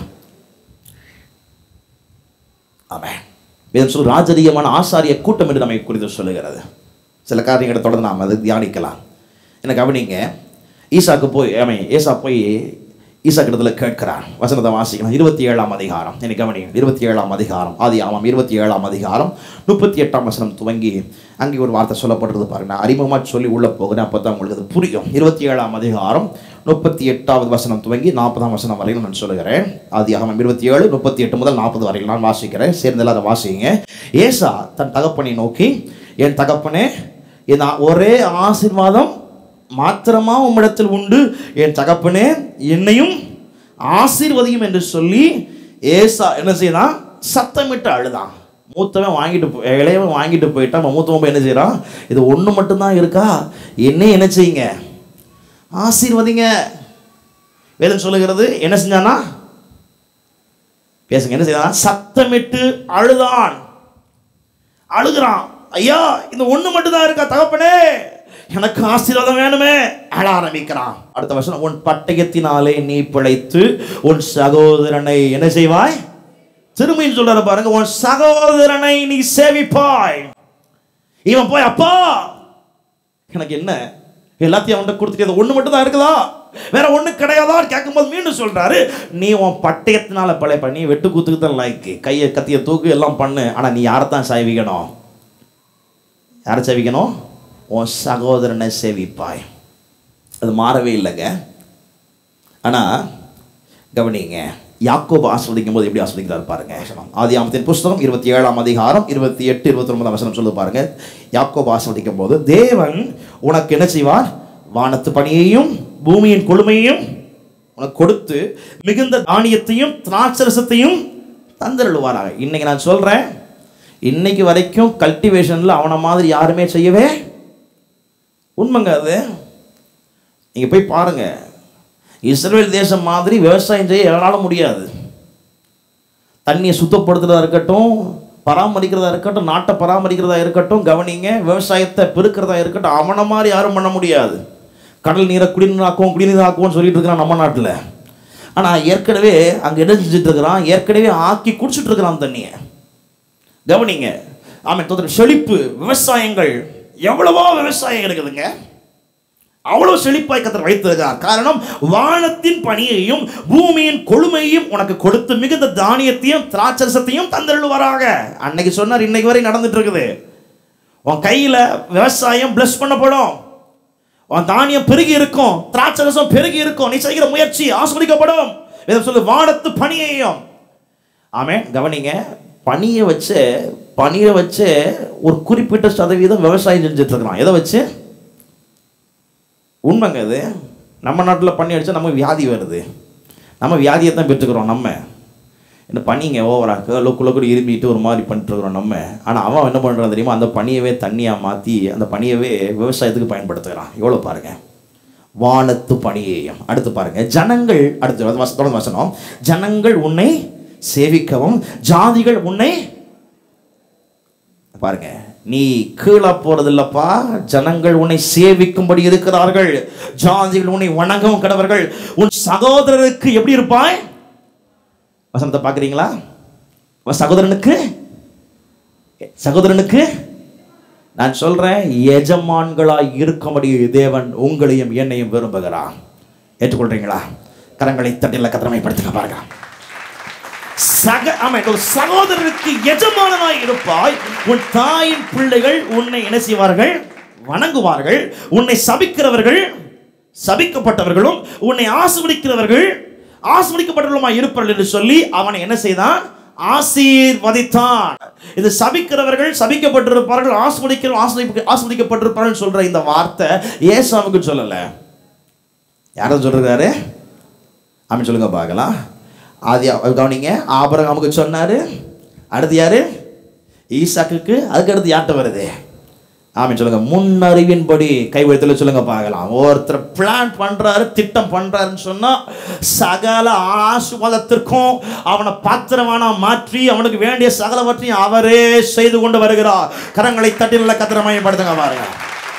ஆமென் வேதம் சொல் ராஜரீகமான ஆசாரிய கூட்டம் என்று நம்மை குறித்து சொல்லுகிறது சில காரியங்களை தொடர்ந்து நாம் அதை தியானிக்கலாம் என்ன கவனிங்க ஈசாக்கு போய் ஆமே ஏசா போய் ஈசா கிட்டத்துல கேட்கிறார் வசனத்தை வாசிக்கலாம் இருபத்தி ஏழாம் அதிகாரம் எனக்கு கவனிங்க இருபத்தி ஏழாம் அதிகாரம் ஆதி ஆமாம் இருபத்தி ஏழாம் அதிகாரம் முப்பத்தி எட்டாம் வசனம் துவங்கி அங்கே ஒரு வார்த்தை சொல்லப்படுறது பாருங்க நான் அறிமுகமாக சொல்லி உள்ள போகிறேன் அப்போ தான் உங்களுக்கு அது புரியும் இருபத்தி ஏழாம் அதிகாரம் முப்பத்தி எட்டாவது வசனம் துவங்கி நாற்பதாம் வசனம் வரையில் நான் சொல்லுகிறேன் ஆதி ஆகமம் இருபத்தி ஏழு முப்பத்தி எட்டு முதல் நாற்பது வரையில் நான் வாசிக்கிறேன் சேர்ந்து அதை வாசிங்க ஏசா தன் தகப்பனை நோக்கி என் தகப்பனே என் ஆ- ஒரே ஆசீர்வாதம் மாத்திரமா உம்மிடத்தில் உண்டு என் தகப்பனே என்னையும் ஆசீர்வதியும் என்று சொல்லி ஏசா என்ன செய்யலாம் சத்தமிட்டு அழுதான் மூத்தவன் வாங்கிட்டு போ- இளையவன் வாங்கிட்டு போயிட்டான் அவன் மூத்தவன் போய் என்ன செய்யறான் இது ஒன்று மட்டும்தான் இருக்கா என்னையும் என்ன செய்யுங்க ஆசீர்வதிங்க வேதம் சொல்லுகிறது என்ன செஞ்சானா பேசுங்க என்ன செய்தான் சத்தமிட்டு அழுதான் அழுகிறான் ஐயா இந்த ஒண்ணு மட்டும் தான் இருக்கா தகப்பனே எனக்கு ஆசீர்வாதம் வேணுமே அழ ஆரம்பிக்கிறான் அடுத்த வருஷம் உன் பட்டயத்தினாலே நீ பிழைத்து உன் சகோதரனை என்ன செய்வாய் திரும்பியும் சொல்றாரு பாருங்க உன் சகோதரனை நீ சேவிப்பாய் இவன் போய் அப்பா எனக்கு என்ன எல்லாத்தையும் அவன்கிட்ட கொடுத்துட்டு ஒன்று மட்டும் தான் இருக்குதா வேற ஒண்ணு கிடையாதான்னு கேட்கும்போது மீண்டும் சொல்றாரு நீ உன் பட்டயத்தினால பழைய நீ வெட்டு குத்துக்கு தான் லைக்கு கையை கத்திய தூக்கு எல்லாம் பண்ணு ஆனா நீ யாரைத்தான் சேவிக்கணும் யாரை சேவிக்கணும் உன் சகோதரனை சேவிப்பாய் அது மாறவே இல்லைங்க ஆனா கவனிங்க யாக்கோபு ஆஸ்வதிக்கும் போது எப்படி ஆஸ்வதிக்கிறார் பாருங்க ஆதி ஆமத்தின் புஸ்தகம் இருபத்தி ஏழாம் அதிகாரம் இருபத்தி எட்டு இருபத்தி ஒன்பதாம் வசனம் சொல்லு பாருங்க யாக்கோபு ஆஸ்வதிக்கும் போது தேவன் உனக்கு என்ன செய்வார் வானத்து பணியையும் பூமியின் கொழுமையையும் உனக்கு கொடுத்து மிகுந்த தானியத்தையும் திராட்சரசத்தையும் தந்தருளுவாராக இன்னைக்கு நான் சொல்றேன் இன்னைக்கு வரைக்கும் கல்டிவேஷன்ல அவனை மாதிரி யாருமே செய்யவே உண்மைங்க அது நீங்க போய் பாருங்க இஸ்ரேல் தேசம் மாதிரி விவசாயம் செய்ய எவனால முடியாது தண்ணியை சுத்தப்படுத்துறதா இருக்கட்டும் பராமரிக்கிறதா இருக்கட்டும் நாட்டை பராமரிக்கிறதா இருக்கட்டும் கவனிங்க விவசாயத்தை பெருக்கிறதா இருக்கட்டும் அவனை மாதிரி யாரும் பண்ண முடியாது கடல் நீரை குடிநீராக்குவோம் குடிநீராக்குவோம்னு சொல்லிட்டு இருக்கிறான் நம்ம நாட்டில் ஆனால் ஏற்கனவே அங்கே என்ன செஞ்சுட்டு இருக்கிறான் ஏற்கனவே ஆக்கி குடிச்சிட்டு இருக்கிறான் தண்ணியை கவனிங்க ஆமாம் தோற்ற செழிப்பு விவசாயங்கள் எவ்வளவோ விவசாயம் இருக்குதுங்க அவ்வளவு செழிப்பாய் கத்தர் வைத்திருக்கிறார் காரணம் வானத்தின் பணியையும் பூமியின் கொழுமையையும் உனக்கு கொடுத்து மிகுந்த தானியத்தையும் திராட்சரசத்தையும் தந்தருள்வாராக அன்னைக்கு சொன்னார் இன்னைக்கு வரை நடந்துட்டு இருக்குது உன் கையில விவசாயம் பிளஸ் பண்ணப்படும் உன் தானியம் பெருகி இருக்கும் திராட்சரசம் பெருகி இருக்கும் நீ செய்கிற முயற்சி ஆஸ்வதிக்கப்படும் வேதம் சொல்லு வானத்து பணியையும் ஆமே கவனிங்க பனியை வச்சு பனியை வச்சு ஒரு குறிப்பிட்ட சதவீதம் விவசாயம் செஞ்சுட்டு இருக்கிறான் எதை வச்சு உண்மைங்க அது நம்ம நாட்டில் பண்ணி அடிச்சா நமக்கு வியாதி வருது நம்ம வியாதியை தான் பெற்றுக்கிறோம் நம்ம இந்த பனிங்க ஓவராக லொக்கு லொக்கு இருமிட்டு ஒரு மாதிரி பண்ணிட்டுருக்குறோம் நம்ம ஆனால் அவன் என்ன பண்ணுறான் தெரியுமா அந்த பனியவே தண்ணியாக மாற்றி அந்த பனியவே விவசாயத்துக்கு பயன்படுத்துகிறான் எவ்வளோ பாருங்க வானத்து பணியையும் அடுத்து பாருங்க ஜனங்கள் அடுத்து அது வச- தொடர்ந்து வசனம் ஜனங்கள் உன்னை சேவிக்கவும் ஜாதிகள் உன்னை பாருங்க நீ கீழே போறதில்லப்பா ஜனங்கள் உன்னை சேவிக்கும்படி இருக்கிறார்கள் ஜாதிகள் உன்னை வணங்கவும் கடவர்கள் உன் சகோதரருக்கு எப்படி இருப்பாய் வசனத்தை பார்க்குறீங்களா உன் சகோதரனுக்கு சகோதரனுக்கு நான் சொல்றேன் எஜமான்களாய் இருக்கும்படி தேவன் உங்களையும் என்னையும் விரும்புகிறான் ஏற்றுக்கொள்றீங்களா கரங்களை தட்டில கத்திரமைப்படுத்துங்க பாருங்க சக ஆமென். ஒரு சகோதரருக்கு எஜமானனாய் இருப்பாய் உன் தாயின் பிள்ளைகள் உன்னை என்ன செய்வார்கள் வணங்குவார்கள் உன்னை சபிக்கிறவர்கள் சபிக்கப்பட்டவர்களும் உன்னை ஆசிர்வதிக்கிறவர்கள் ஆசிர்வதிக்கப்பட்டவர்களுமாய் இருப்பார்கள் என்று சொல்லி அவனை என்ன செய்தான் ஆசீர்வதித்தான் இது சபிக்கிறவர்கள் சபிக்கப்பட்டிருப்பார்கள் ஆஸ்வதிக்கிற ஆஸ்வதி ஆஸ்வதிக்கப்பட்டிருப்பார்கள் சொல்ற இந்த வார்த்தை ஏசாவுக்கு சொல்லல யாரும் சொல்றாரு ஆமென் சொல்லுங்க பார்க்கலாம் ஆதி கவனிங்க ஆபரகாமுக்கு சொன்னாரு அடுத்து யாரு ஈசாக்குக்கு அதுக்கு அடுத்து யார்கிட்ட வருது ஆமென் சொல்லுங்க முன்னறிவின்படி கைவெழுத்துல சொல்லுங்க பார்க்கலாம் ஒருத்தர் பிளான் பண்றாரு திட்டம் பண்றாருன்னு சொன்னா சகல ஆசுவாதத்திற்கும் அவனை பாத்திரவானா மாற்றி அவனுக்கு வேண்டிய சகலவற்றையும் அவரே செய்து கொண்டு வருகிறார் கரங்களை தட்டி நல்ல கத்திரமயப்படுத்துங்க பாருங்க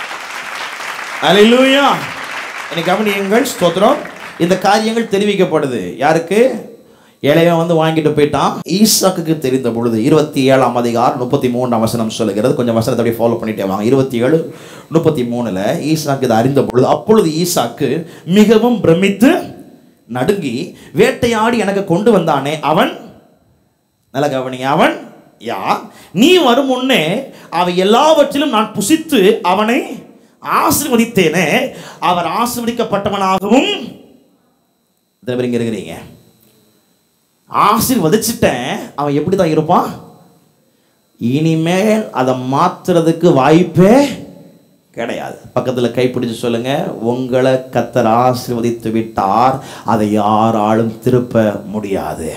அல்லேலூயா இன்னைக்கு கவனியுங்கள் ஸ்தோத்திரம் இந்த காரியங்கள் தெரிவிக்கப்படுது யாருக்கு ஏழையன் வந்து வாங்கிட்டு போயிட்டான் ஈசாக்குக்கு தெரிந்த பொழுது இருபத்தி ஏழாம் அதிகாரம் முப்பத்தி மூணாம் வசனம் சொல்லுகிறது கொஞ்சம் வசனத்தை அப்படியே ஃபாலோ பண்ணிட்டே வாங்க இருபத்தி ஏழு முப்பத்தி மூணுல ஈசாக்கு இதை அறிந்த பொழுது அப்பொழுது ஈசாக்கு மிகவும் பிரமித்து நடுங்கி வேட்டையாடி எனக்கு கொண்டு வந்தானே அவன் நல்ல கவனிங்க அவன் யார் நீ வரும் முன்னே அவை எல்லாவற்றிலும் நான் புசித்து அவனை ஆசீர்வதித்தேனே அவர் ஆசீர்வதிக்கப்பட்டவனாகவும் இத்தனை பேர் இங்க இருக்கிறீங்க ஆசீர்வதிச்சிட்டேன் அவன் எப்படி தான் இருப்பான் இனிமேல் அதை மாத்துறதுக்கு வாய்ப்பே கிடையாது பக்கத்தில் கைப்பிடிச்சு சொல்லுங்க உங்களை கத்தர் ஆசீர்வதித்து விட்டார் அதை யாராலும் திருப்ப முடியாது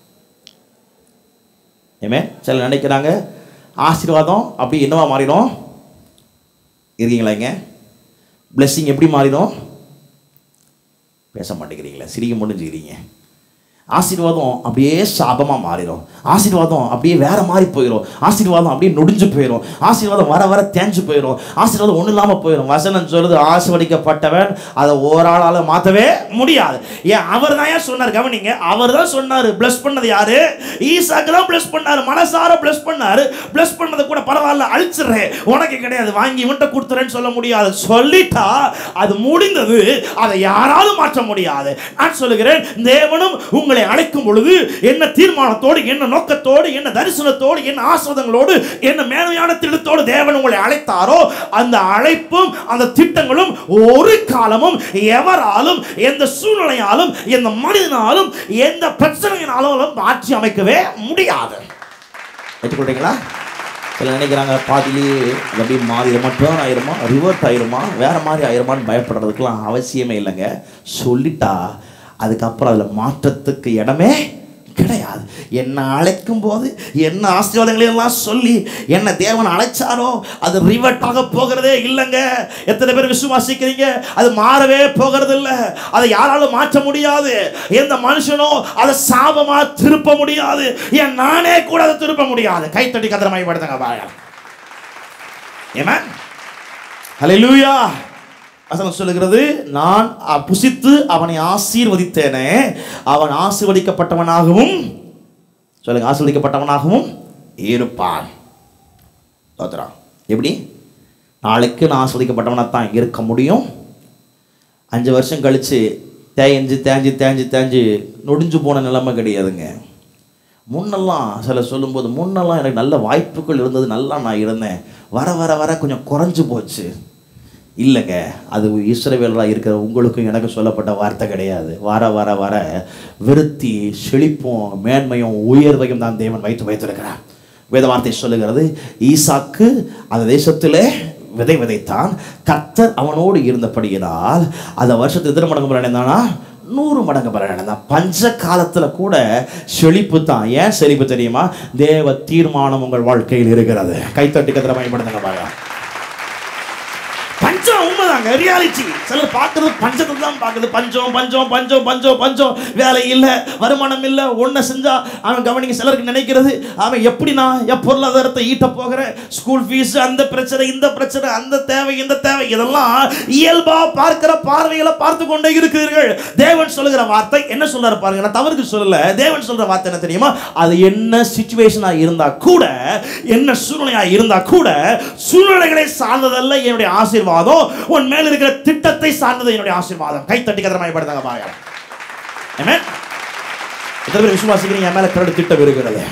ஏமே சில நினைக்கிறாங்க ஆசீர்வாதம் அப்படி என்னவா மாறிடும் இருக்கீங்களா இங்க blessing எப்படி மாறிடும் பேச மாட்டேங்கிறீங்களா சிரிக்க முடிஞ்சுக்கிறீங்க ஆசீர்வாதம் அப்படியே சாபமாக மாறிடும் ஆசீர்வாதம் அப்படியே வேற மாதிரி போயிடும் ஆசீர்வாதம் அப்படியே நொடிஞ்சு போயிடும் ஆசீர்வாதம் வர வர தேஞ்சு போயிடும் ஆசீர்வாதம் ஒன்றும் இல்லாமல் போயிடும் வசனம் சொல்லுது ஆசீர்வதிக்கப்பட்டவன் அதை ஓராளால் மாற்றவே முடியாது ஏன் அவர் தான் ஏன் சொன்னார் கவனிங்க அவர் தான் சொன்னார் ப்ளஸ் பண்ணது யாரு ஈசாக்கு தான் ப்ளஸ் பண்ணாரு மனசார ப்ளஸ் பண்ணாரு ப்ளஸ் பண்ணதை கூட பரவாயில்ல அழிச்சிடுறேன் உனக்கு கிடையாது வாங்கி இவன்ட்ட கொடுத்துறேன்னு சொல்ல முடியாது சொல்லிட்டா அது முடிந்தது அதை யாராலும் மாற்ற முடியாது நான் சொல்லுகிறேன் தேவனும் உங்களை உங்களை அழைக்கும் பொழுது என்ன தீர்மானத்தோடு என்ன நோக்கத்தோடு என்ன தரிசனத்தோடு என்ன ஆசிரதங்களோடு என்ன மேன்மையான திட்டத்தோடு தேவன் உங்களை அழைத்தாரோ அந்த அழைப்பும் அந்த திட்டங்களும் ஒரு காலமும் எவராலும் எந்த சூழ்நிலையாலும் எந்த மனிதனாலும் எந்த பிரச்சனையினாலும் மாற்றி அமைக்கவே முடியாது ஏற்றுக்கொள்றீங்களா சில நினைக்கிறாங்க பாதியிலேயே அது அப்படியே மாறிடுமா டேர்ன் ஆயிருமா ரிவர்ட் ஆயிருமா வேற மாதிரி ஆயிருமான்னு பயப்படுறதுக்கெல்லாம் அவசியமே இல்லைங்க சொல்லிட்டா அதுக்கப்புறம் அதில் மாற்றத்துக்கு இடமே கிடையாது என்ன அழைக்கும் போது என்ன ஆசீர்வாதங்களை எல்லாம் சொல்லி என்ன தேவன் அழைச்சாரோ அது ரிவர்ட் ஆக போகிறதே இல்லைங்க எத்தனை பேர் விசுவாசிக்கிறீங்க அது மாறவே போகிறது இல்லை அதை யாராலும் மாற்ற முடியாது எந்த மனுஷனோ அதை சாபமா திருப்ப முடியாது ஏன் நானே கூட அதை திருப்ப முடியாது கைத்தட்டி கதிரமாய்படுத்துங்க பாயா ஏமா ஹalleluya வசனம் சொல்லுகிறது நான் அ- புசித்து அவனை ஆசீர்வதித்தேனே அவன் ஆசீர்வதிக்கப்பட்டவனாகவும் சொல்லுங்க ஆசீர்வதிக்கப்பட்டவனாகவும் இருப்பான் தோத்துறா எப்படி நாளைக்கு நான் ஆஸ்வதிக்கப்பட்டவனாக தான் இருக்க முடியும் அஞ்சு வருஷம் கழித்து தேய்ஞ்சு தேஞ்சு தேஞ்சு தேஞ்சு நொடிஞ்சு போன நிலைமை கிடையாதுங்க முன்னெல்லாம் சில சொல்லும்போது முன்னெல்லாம் எனக்கு நல்ல வாய்ப்புகள் இருந்தது நல்லா நான் இருந்தேன் வர வர வர கொஞ்சம் குறைஞ்சு போச்சு இல்லைங்க அது இஸ்ரவேலராக இருக்கிற உங்களுக்கும் எனக்கும் சொல்லப்பட்ட வார்த்தை கிடையாது வர வர வர விருத்தி செழிப்பும் மேன்மையும் உயர்வையும் தான் தேவன் வைத்து வைத்திருக்கிறார் வேத வார்த்தை சொல்லுகிறது ஈசாக்கு அந்த தேசத்திலே விதை விதைத்தான் கர்த்தர் அவனோடு இருந்தபடியினால் அந்த வருஷத்துக்கு எத்தனை மடங்கு பலன் அடைந்தானா நூறு மடங்கு பலன் அடைந்தான் பஞ்ச காலத்துல கூட செழிப்பு தான் ஏன் செழிப்பு தெரியுமா தேவ தீர்மானம் உங்கள் வாழ்க்கையில் இருக்கிறது கைத்தட்டி கத்திர பயன்படுத்துங்க பாருங்க பஞ்சம் உண்மைதாங்க ரியாலிட்டி சிலர் பார்க்கறது பஞ்சத்தை தான் பார்க்குது பஞ்சம் பஞ்சம் பஞ்சம் பஞ்சம் பஞ்சம் வேலை இல்லை வருமானம் இல்லை ஒன்றை செஞ்சா அவன் கவனிக்க சிலருக்கு நினைக்கிறது அவன் எப்படி நான் என் பொருளாதாரத்தை ஈட்ட போகிறேன் ஸ்கூல் ஃபீஸ் அந்த பிரச்சனை இந்த பிரச்சனை அந்த தேவை இந்த தேவை இதெல்லாம் இயல்பா பார்க்கிற பார்வைகளை பார்த்து கொண்டே இருக்கிறீர்கள் தேவன் சொல்லுகிற வார்த்தை என்ன சொல்றாரு பாருங்க நான் தவறுக்கு சொல்லல தேவன் சொல்ற வார்த்தை என்ன தெரியுமா அது என்ன சுச்சுவேஷனா இருந்தா கூட என்ன சூழ்நிலையா இருந்தா கூட சூழ்நிலைகளை சார்ந்ததல்ல என்னுடைய ஆசீர்வாதம் உன் மேல இருக்கிற திட்டத்தை சார்ந்தது என்னுடைய ஆசீர்வாதம் கை தட்டி கதிரமாயப்படுத்தாங்க பாருங்க Amen? எத்தனை பேர் விசுவாசிக்கிறீங்க என் மேல கரடு திட்டம் இருக்கிறது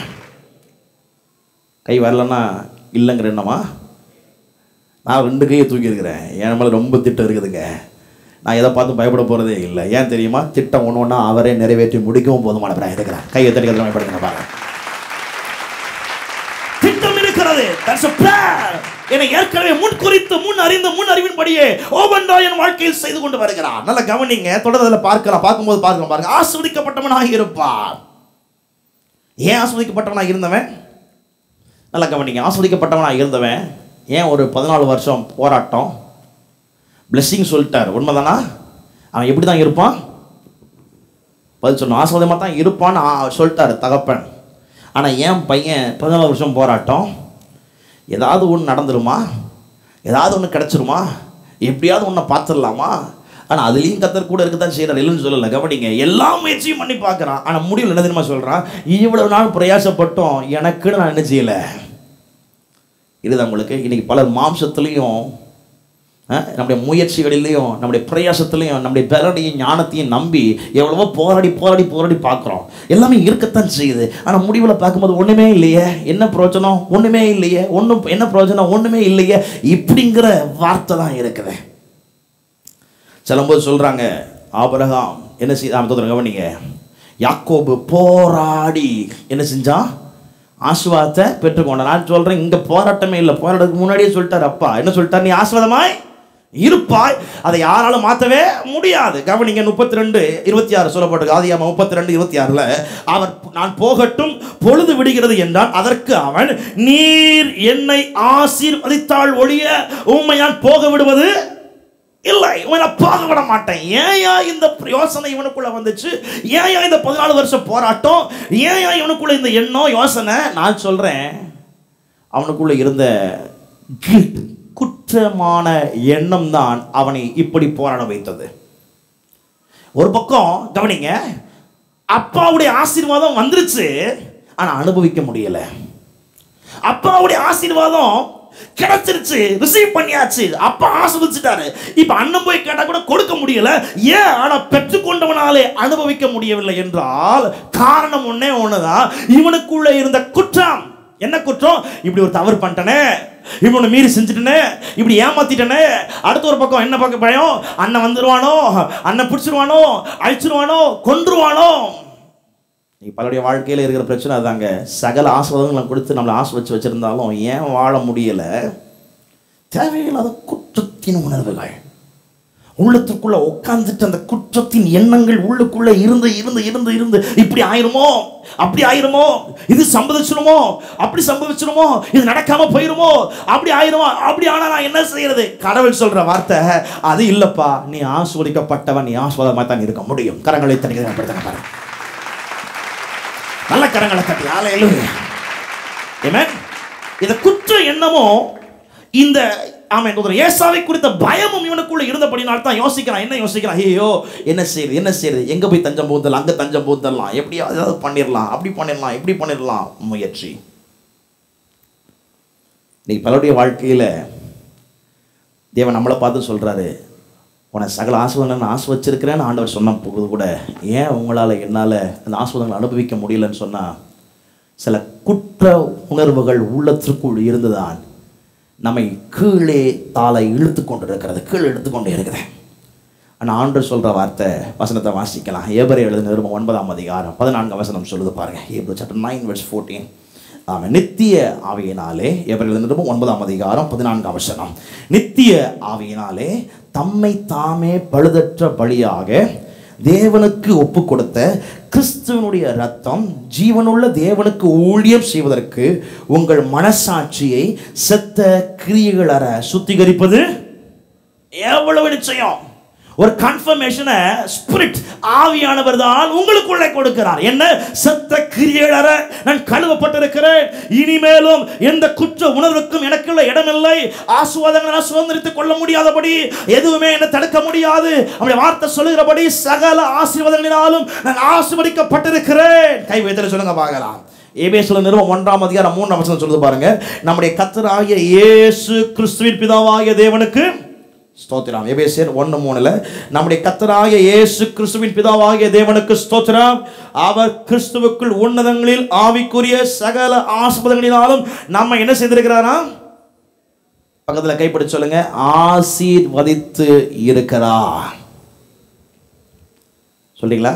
கை வரலன்னா இல்லைங்கிற எண்ணமா நான் ரெண்டு கையை தூக்கி இருக்கிறேன் என் மேலே ரொம்ப திட்டம் இருக்குதுங்க நான் எதை பார்த்து பயப்பட போகிறதே இல்லை ஏன் தெரியுமா திட்டம் ஒன்று ஒன்றா அவரே நிறைவேற்றி முடிக்கவும் போதுமானவராக இருக்கிறேன் கையை தட்டி கதிரமாய் படுத்துங்க பாருங்க திட்டம் இருக்கிறது That's a plan. என்னை ஏற்கனவே முன் குறித்து முன் அறிந்து முன் அறிவின்படியே ஓபன்டா என் வாழ்க்கையில் செய்து கொண்டு வருகிறார் நல்ல கவனிங்க தொடர்ந்து பார்க்கலாம் பார்க்கும்போது பார்க்கலாம் பாருங்க ஆஸ்வதிக்கப்பட்டவனாக இருப்பார் ஏன் ஆஸ்வதிக்கப்பட்டவனாக இருந்தவன் நல்லா கவனிங்க ஆஸ்வதிக்கப்பட்டவனாக இருந்தவன் ஏன் ஒரு பதினாலு வருஷம் போராட்டம் பிளெஸ்ஸிங் சொல்லிட்டார் உண்மைதானா அவன் எப்படி தான் இருப்பான் பதில் சொன்ன ஆஸ்வதமாக தான் இருப்பான்னு ஆ- சொல்லிட்டாரு தகப்பன் ஆனால் ஏன் பையன் பதினாலு வருஷம் போராட்டம் ஏதாவது ஒன்று நடந்துருமா ஏதாவது ஒன்று கிடச்சிருமா எப்படியாவது ஒன்றை பார்த்துடலாமா ஆனால் அதுலேயும் கத்தர் கூட இருக்க தான் செய்கிறார் இல்லைன்னு சொல்லலை கவனிங்க எல்லா முயற்சியும் பண்ணி பார்க்குறான் ஆனால் முடிவில் என்ன தெரியுமா சொல்கிறான் இவ்வளவு நாள் பிரயாசப்பட்டோம் எனக்குன்னு நான் என்ன செய்யலை இதுதான் உங்களுக்கு இன்னைக்கு பலர் மாம்சத்துலேயும் அஹ், நம்முடைய முயற்சிகளிலையும் நம்முடைய பிரயாசத்துலையும் நம்முடைய பலனையும் ஞானத்தையும் நம்பி எவ்வளவோ போராடி போராடி போராடி பார்க்குறோம் எல்லாமே இருக்கத்தான் செய்யுது ஆனால் முடிவில் பார்க்கும்போது ஒன்றுமே இல்லையே என்ன பிரயோஜனம் ஒன்றுமே இல்லையே ஒன்றும் என்ன பிரயோஜனம் ஒன்றுமே இல்லையே இப்படிங்கிற வார்த்தை தான் இருக்குது சிலம்போது சொல்கிறாங்க ஆபரகாம் என்ன செய்ய தோத்துறங்க கவனிங்க யாக்கோபு போராடி என்ன செஞ்சான் ஆசுவாதத்தை பெற்றுக்கொண்டான் நான் சொல்கிறேன் இங்கே போராட்டமே இல்லை போராட்டத்துக்கு முன்னாடியே சொல்லிட்டார் அப்பா என்ன சொல்லிட்டார் நீ ஆசுவாதமாய் இருப்பாய் அதை யாராலும் மாற்றவே முடியாது கவனிங்க முப்பத்தி ரெண்டு இருபத்தி ஆறு சொல்லப்பட்டிருக்கு ஆதியாம முப்பத்தி ரெண்டு இருபத்தி ஆறில் அவர் நான் போகட்டும் பொழுது விடுகிறது என்றான் அதற்கு அவன் நீர் என்னை ஆசீர்வதித்தால் ஒழிய உம்மை நான் போக விடுவது இல்லை இவனை போக விட மாட்டேன் ஏயா இந்த யோசனை இவனுக்குள்ள வந்துச்சு ஏயா இந்த பதினாலு வருஷம் போராட்டம் ஏயா இவனுக்குள்ள இந்த எண்ணம் யோசனை நான் சொல்றேன் அவனுக்குள்ள இருந்த guilt, குற்றமான எண்ணம் தான் அவனை இப்படி போராட வைத்தது ஒரு பக்கம் கவனிங்க அப்பாவுடைய ஆசீர்வாதம் வந்துருச்சு ஆனா அனுபவிக்க முடியல அப்பாவுடைய ஆசீர்வாதம் கிடைச்சிருச்சு ரிசீவ் பண்ணியாச்சு அப்பா ஆசிர்வதிச்சிட்டாரு இப்ப அண்ணன் போய் கேட்டா கூட கொடுக்க முடியல ஏன் ஆனா பெற்றுக்கொண்டவனாலே அனுபவிக்க முடியவில்லை என்றால் காரணம் ஒண்ணே ஒண்ணுதான் இவனுக்குள்ள இருந்த குற்றம் என்ன குற்றம் இப்படி ஒரு தவறு பண்ணிட்டனே இப்படி ஒன்று மீறி செஞ்சுட்டனே இப்படி ஏமாத்திட்டனே அடுத்த ஒரு பக்கம் என்ன பக்கம் பயம் அண்ணன் வந்துருவானோ அண்ணன் பிடிச்சிருவானோ அழிச்சிருவானோ கொன்றுவானோ நீ பலருடைய வாழ்க்கையில் இருக்கிற பிரச்சனை அதாங்க சகல ஆசிர்வாதங்களை கொடுத்து நம்மளை ஆசை வச்சு வச்சிருந்தாலும் ஏன் வாழ முடியல தேவையில்லாத குற்றத்தின் உணர்வுகள் உள்ளத்துக்குள்ள உட்கார்ந்துட்டு அந்த குற்றத்தின் எண்ணங்கள் உள்ளுக்குள்ள இருந்து இருந்து இருந்து இருந்து இப்படி ஆயிருமோ அப்படி ஆயிருமோ இது சம்பவிச்சிருமோ அப்படி சம்பவிச்சிருமோ இது நடக்காம போயிருமோ அப்படி ஆயிருமோ அப்படி ஆனா நான் என்ன செய்யறது கடவுள் சொல்ற வார்த்தை அது இல்லப்பா நீ ஆஸ்வதிக்கப்பட்டவன் நீ ஆஸ்வாதமா தான் இருக்க முடியும் கரங்களை தனியாக பாரு நல்ல கரங்களை தட்டி ஆலையிலும் இந்த குற்ற எண்ணமோ இந்த ஆமாம் கொடுக்குறோம் ஏசாவை குறித்த பயமும் இவனுக்குள்ள இருந்தபடினால் தான் யோசிக்கிறான் என்ன யோசிக்கிறான் ஐயோ என்ன செய்யுது என்ன செய்யுது எங்கே போய் தஞ்சம் போதலாம் அங்கே தஞ்சம் போதலாம் எப்படி ஏதாவது பண்ணிடலாம் அப்படி பண்ணிடலாம் இப்படி பண்ணிடலாம் முயற்சி நீ பலருடைய வாழ்க்கையில் தேவன் நம்மளை பார்த்து சொல்கிறாரு உன சகல ஆசிர்வாதங்கள் நான் ஆசை வச்சிருக்கிறேன்னு ஆண்டவர் சொன்ன போது கூட ஏன் உங்களால் என்னால் அந்த ஆசிர்வாதங்களை அனுபவிக்க முடியலன்னு சொன்னால் சில குற்ற உணர்வுகள் உள்ளத்திற்குள் இருந்துதான் நம்மை கீழே தாளை இழுத்து கொண்டு இருக்கிறது கீழே இழுத்து கொண்டே இருக்குது ஆனால் ஆண்டு சொல்கிற வார்த்தை வசனத்தை வாசிக்கலாம் ஏபரை எழுது நிருபம் ஒன்பதாம் அதிகாரம் பதினான்கு வசனம் சொல்லுது பாருங்க April chapter nine verse fourteen ஆமாம் நித்திய ஆவியினாலே ஏப்ரல் எழுது நிருபம் ஒன்பதாம் அதிகாரம் பதினான்காம் வசனம் நித்திய ஆவியினாலே தம்மை தாமே பழுதற்ற பலியாக தேவனுக்கு ஒப்பு கொடுத்த கிறிஸ்துவனுடைய ரத்தம் ஜீவனுள்ள தேவனுக்கு ஊழியம் செய்வதற்கு உங்கள் மனசாட்சியை செத்த கிரியைகள் அற சுத்திகரிப்பது எவ்வளவு நிச்சயம் ஒரு கன்ஃபர்மேஷனை ஸ்பிரிட் ஆவியானவர் தான் உங்களுக்குள்ளே கொடுக்கிறார் என்ன செத்த கிரியேளர நான் கழுவப்பட்டிருக்கிறேன் இனிமேலும் எந்த குற்ற உணர்வுக்கும் எனக்குள்ள இடமில்லை ஆசுவாதங்களை நான் சுதந்திரித்துக் கொள்ள முடியாதபடி எதுவுமே என்னை தடுக்க முடியாது அவருடைய வார்த்தை சொல்லுகிறபடி சகல ஆசீர்வாதங்களினாலும் நான் ஆசீர்வதிக்கப்பட்டிருக்கிறேன் கை வைத்தல சொல்லுங்க பார்க்கலாம் ஏபேசுல நிறுவம் ஒன்றாம் அதிகாரம் மூன்றாம் வசனம் சொல்லுது பாருங்க நம்முடைய கத்தராகிய இயேசு கிறிஸ்துவின் பிதாவாகிய தேவனுக்கு ஸ்தோத்திரம் எபேசியர் ஒன்று மூணுல நம்முடைய கத்தராகிய இயேசு கிறிஸ்துவின் பிதாவாகிய தேவனுக்கு ஸ்தோத்திரம் அவர் கிறிஸ்துவுக்குள் உன்னதங்களில் ஆவிக்குரிய சகல ஆஸ்பதங்களினாலும் நம்ம என்ன செய்திருக்கிறாரா பக்கத்துல கைப்பிடி சொல்லுங்க ஆசீர்வதித்து இருக்கிறார் சொல்றீங்களா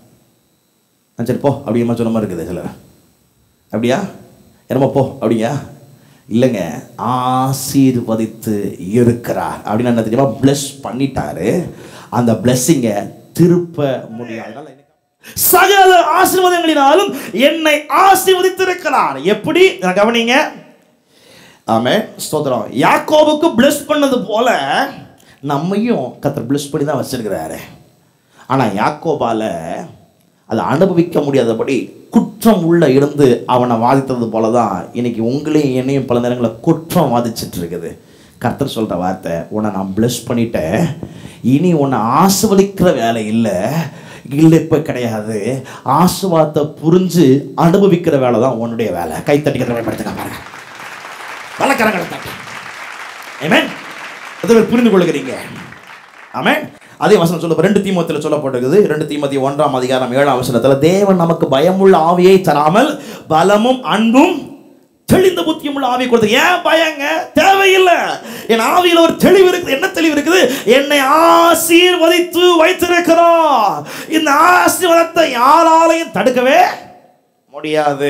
ஆ, சரி போ அப்படிங்கிற சொன்ன மாதிரி இருக்குது சிலர் அப்படியா என்னமோ போ அப்படியா இல்லைங்க ஆசீர்வதித்து இருக்கிறார் அப்படின்னு என்ன தெரியுமா பிளஸ் பண்ணிட்டாரு அந்த பிளஸ்ஸிங்கை திருப்ப முடியாது அதனால என்ன- சகல ஆசீர்வாதங்களினாலும் என்னை ஆசீர்வதித்திருக்கிறார் எப்படி நான் கவனிங்க ஆமே ஸ்தோத்திரம் யாக்கோபுக்கு பிளஸ் பண்ணது போல நம்மையும் கத்தர் பிளஸ் பண்ணி தான் வச்சிருக்கிறாரு ஆனால் யாக்கோபால அதை அனுபவிக்க முடியாதபடி குற்றம் உள்ள இருந்து அவனை வாதித்தது போல தான் இன்னைக்கு உங்களையும் என்னையும் பல நேரங்களில் குற்றம் வாதிச்சிட்டு இருக்குது கர்த்தர் சொல்கிற வார்த்தை உன்னை நான் பிளஸ் பண்ணிட்டேன் இனி உன்னை ஆசிர்வதிக்கிற வேலை இல்லை இல்லை இப்போ கிடையாது ஆசுவாதத்தை புரிஞ்சு அனுபவிக்கிற வேலை தான் உன்னுடைய வேலை கைத்தட்டிக்கிற பயன்படுத்துங்க பாருங்க வழக்கரங்களை தட்டு ஆமென் அதை புரிந்து கொள்கிறீங்க ஆமென் அதே வசனம் சொல்ல ரெண்டு தீமத்தில் சொல்லப்பட்டிருக்குது ரெண்டு தீமத்தி ஒன்றாம் அதிகாரம் ஏழாம் வசனத்தில் தேவன் நமக்கு பயமுள்ள ஆவியை தராமல் பலமும் அன்பும் தெளிந்த புத்தியும் உள்ள ஆவியை கொடுத்து ஏன் பயங்க தேவையில்லை என் ஆவியில் ஒரு தெளிவு இருக்குது என்ன தெளிவு இருக்குது என்னை ஆசீர்வதித்து வைத்திருக்கிறார் இந்த ஆசீர்வாதத்தை யாராலையும் தடுக்கவே முடியாது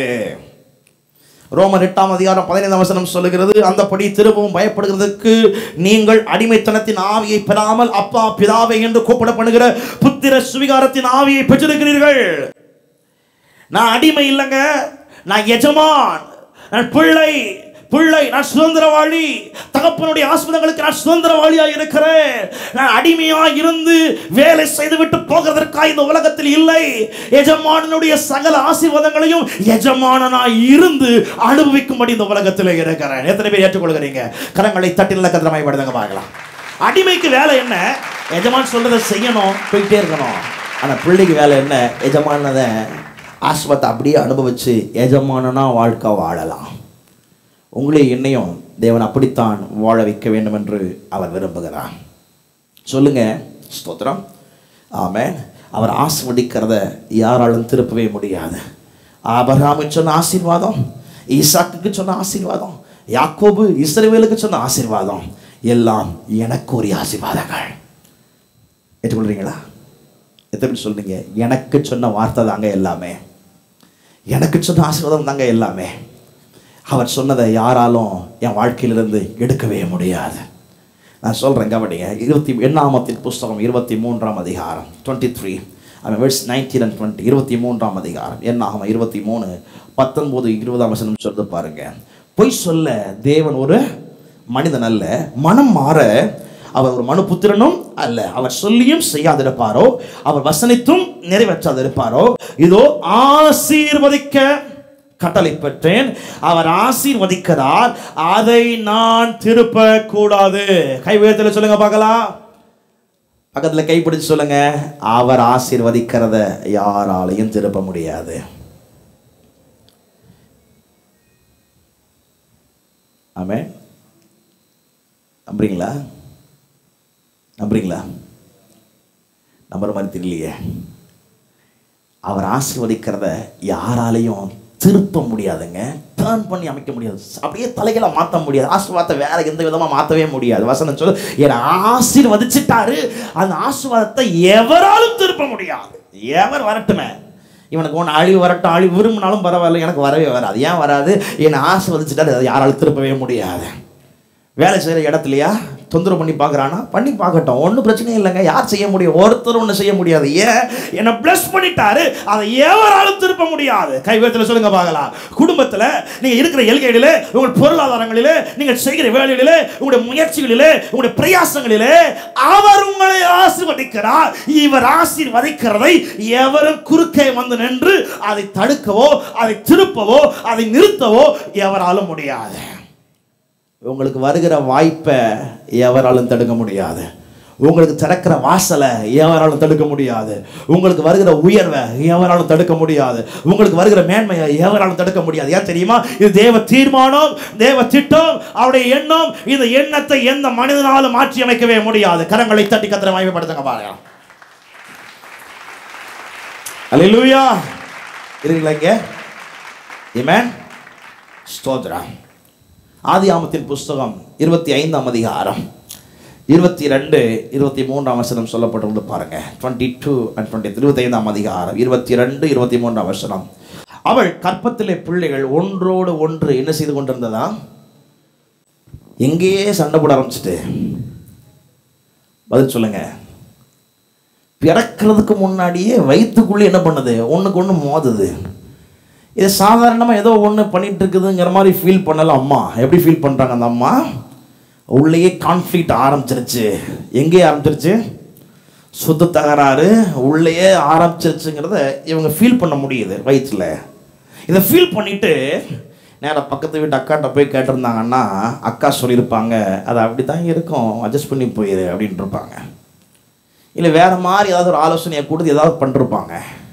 ரோமர் எட்டாம் அதிகாரம் பதினைந்தாம் வசனம் சொல்லுகிறது அந்தபடி திரும்பவும் பயப்படுகிறதுக்கு நீங்கள் அடிமைத்தனத்தின் ஆவியை பெறாமல் அப்பா பிதாவை என்று கூப்பிடப்படுகிற புத்திர சுவிகாரத்தின் ஆவியை பெற்றிருக்கிறீர்கள் நான் அடிமை இல்லைங்க நான் எஜமான் நான் பிள்ளை பிள்ளை நான் சுதந்திரவாளி தகப்பனுடைய ஆஸ்பதங்களுக்கு நான் சுதந்திரவாளியாக இருக்கிறேன் நான் அடிமையாக இருந்து வேலை செய்துவிட்டு போகிறதற்காக இந்த உலகத்தில் இல்லை எஜமானனுடைய சகல ஆசீர்வாதங்களையும் எஜமானனாய் இருந்து அனுபவிக்கும்படி இந்த உலகத்தில் இருக்கிறேன் எத்தனை பேர் ஏற்றுக்கொள்கிறீங்க கரங்களை தட்டில கதிரமாய் படுதங்க பார்க்கலாம் அடிமைக்கு வேலை என்ன எஜமான் சொல்றதை செய்யணும் போயிட்டே இருக்கணும் ஆனால் பிள்ளைக்கு வேலை என்ன எஜமானதை ஆஸ்பத்தை அப்படியே அனுபவிச்சு எஜமானனா வாழ்க்கை வாழலாம் உங்களே என்னையும் தேவன் அப்படித்தான் வாழ வைக்க வேண்டும் என்று அவர் விரும்புகிறார் சொல்லுங்க ஸ்தோத்திரம் ஆமென் அவர் ஆசிர்வதிக்கிறத யாராலும் திருப்பவே முடியாது ஆபராமுக்கு சொன்ன ஆசீர்வாதம் ஈசாக்குக்கு சொன்ன ஆசீர்வாதம் யாக்கோபு இஸ்ரவேலுக்கு சொன்ன ஆசீர்வாதம் எல்லாம் எனக்கு ஒரு ஆசீர்வாதங்கள் ஏற்றுக்கொள்றீங்களா எத்தனை பேர் சொல்றீங்க எனக்கு சொன்ன வார்த்தை தாங்க எல்லாமே எனக்கு சொன்ன ஆசீர்வாதம் தாங்க எல்லாமே அவர் சொன்னதை யாராலும் என் வாழ்க்கையிலிருந்து எடுக்கவே முடியாது நான் சொல்கிறேன் கவனிங்க இருபத்தி எண்ணாமத்தின் புஸ்தகம் இருபத்தி மூன்றாம் அதிகாரம் டுவெண்ட்டி த்ரீ அவன் வெர்ஸ் நைன்டீன் அண்ட் டுவெண்ட்டி இருபத்தி மூன்றாம் அதிகாரம் எண்ணாகம இருபத்தி மூணு பத்தொன்பது இருபதாம் வசனம் சொல்றது பாருங்க பொய் சொல்ல தேவன் ஒரு மனிதன் அல்ல மனம் மாற அவர் ஒரு மனுபுத்திரனும் அல்ல அவர் சொல்லியும் செய்யாதிருப்பாரோ அவர் வசனித்தும் நிறைவேற்றாதிருப்பாரோ இதோ ஆசீர்வதிக்க கட்டளை பெற்றேன் அவர் ஆசீர்வதிக்கிறார் அதை நான் திருப்ப கூடாது கை உயர்த்தல சொல்லுங்க பார்க்கலாம் பக்கத்துல கை பிடிச்சு சொல்லுங்க அவர் ஆசீர்வதிக்கிறத யாராலையும் திருப்ப முடியாது ஆமே நம்புறீங்களா நம்புறீங்களா நம்புற மாதிரி தெரியலையே அவர் ஆசீர்வதிக்கிறத யாராலையும் திருப்ப முடியாதுங்க டேர்ன் பண்ணி அமைக்க முடியாது அப்படியே தலைகளை மாற்ற முடியாது ஆசீர்வாதத்தை வேற எந்த விதமாக மாற்றவே முடியாது வசனம் சொல்லு என்னை ஆசீர்வதிச்சிட்டாரு அந்த ஆசீர்வாதத்தை எவராலும் திருப்ப முடியாது எவர் வரட்டுமே இவனுக்கு ஒன்று அழிவு வரட்டும் அழிவு விரும்பினாலும் பரவாயில்ல எனக்கு வரவே வராது ஏன் வராது என்னை ஆசீர்வதிச்சிட்டாரு அதை யாராலும் திருப்பவே முடியாது வேலை செய்கிற இடத்துலையா தொந்தரவு பண்ணி பார்க்குறானா பண்ணி பார்க்கட்டும் ஒன்றும் பிரச்சனையும் இல்லைங்க யார் செய்ய முடியும் ஒருத்தர் ஒன்றும் செய்ய முடியாது ஏன் என்னை ப்ளஸ் பண்ணிட்டாரு அதை எவராலும் திருப்ப முடியாது கைவேத்தில் சொல்லுங்க பார்க்கலாம் குடும்பத்தில் நீங்கள் இருக்கிற எல்கைகளிலே உங்கள் பொருளாதாரங்களிலே நீங்கள் செய்கிற வேலைகளிலே உங்களுடைய முயற்சிகளிலே உங்களுடைய பிரயாசங்களிலே அவர் உங்களை ஆசீர்வதிக்கிறார் இவர் ஆசீர்வதிக்கிறதை எவரும் குறுக்கே வந்து நின்று அதை தடுக்கவோ அதை திருப்பவோ அதை நிறுத்தவோ எவராலும் முடியாது உங்களுக்கு வருகிற வாய்ப்பை எவராலும் தடுக்க முடியாது உங்களுக்கு திறக்கிற வாசலை எவராலும் தடுக்க முடியாது உங்களுக்கு வருகிற உயர்வை எவராலும் தடுக்க முடியாது உங்களுக்கு வருகிற மேன்மையை எவராலும் தடுக்க முடியாது ஏன் தெரியுமா இது தேவ தீர்மானம் தேவ திட்டம் அவருடைய எண்ணம் இந்த எண்ணத்தை எந்த மனிதனாலும் மாற்றி அமைக்கவே முடியாது கரங்களை தட்டி கத்திர வாய்மைப்படுத்துங்க பாருங்க அல்லேலூயா இருக்கீங்களா இங்க Amen? ஸ்தோத்திரம் ஆதியாமத்தின் புஸ்தகம் இருபத்தி ஐந்தாம் அதிகாரம் இருபத்தி ரெண்டு இருபத்தி மூன்றாம் வசனம் சொல்லப்பட்டிருந்து பாருங்க டுவெண்ட்டி டூ அண்ட் டுவெண்ட்டி இருபத்தி ஐந்தாம் அதிகாரம் இருபத்தி ரெண்டு இருபத்தி மூன்றாம் வசனம் அவள் கற்பத்திலே பிள்ளைகள் ஒன்றோடு ஒன்று என்ன செய்து கொண்டிருந்ததா எங்கேயே சண்டை போட ஆரம்பிச்சிட்டு பதில் சொல்லுங்க பிறக்கிறதுக்கு முன்னாடியே வயிற்றுக்குள்ளே என்ன பண்ணுது ஒன்றுக்கு ஒன்று மோதுது இது சாதாரணமாக ஏதோ ஒன்று பண்ணிட்டு இருக்குதுங்கிற மாதிரி ஃபீல் பண்ணல அம்மா எப்படி ஃபீல் பண்ணுறாங்க அந்த அம்மா உள்ளேயே கான்ஃப்ளிக்ட் ஆரம்பிச்சிருச்சு எங்கே ஆரம்பிச்சிருச்சு சுத்த தகராறு உள்ளேயே ஆரம்பிச்சிருச்சுங்கிறத இவங்க ஃபீல் பண்ண முடியுது வயிற்றில் இதை ஃபீல் பண்ணிட்டு நேராக பக்கத்து வீட்டு அக்காட்ட போய் கேட்டிருந்தாங்கன்னா அக்கா சொல்லியிருப்பாங்க அது அப்படி தான் இருக்கும் அட்ஜஸ்ட் பண்ணி போயிரு அப்படின்ட்டு இருப்பாங்க இல்லை வேறு மாதிரி ஏதாவது ஒரு ஆலோசனையை கொடுத்து ஏதாவது பண்ணிருப்பாங்க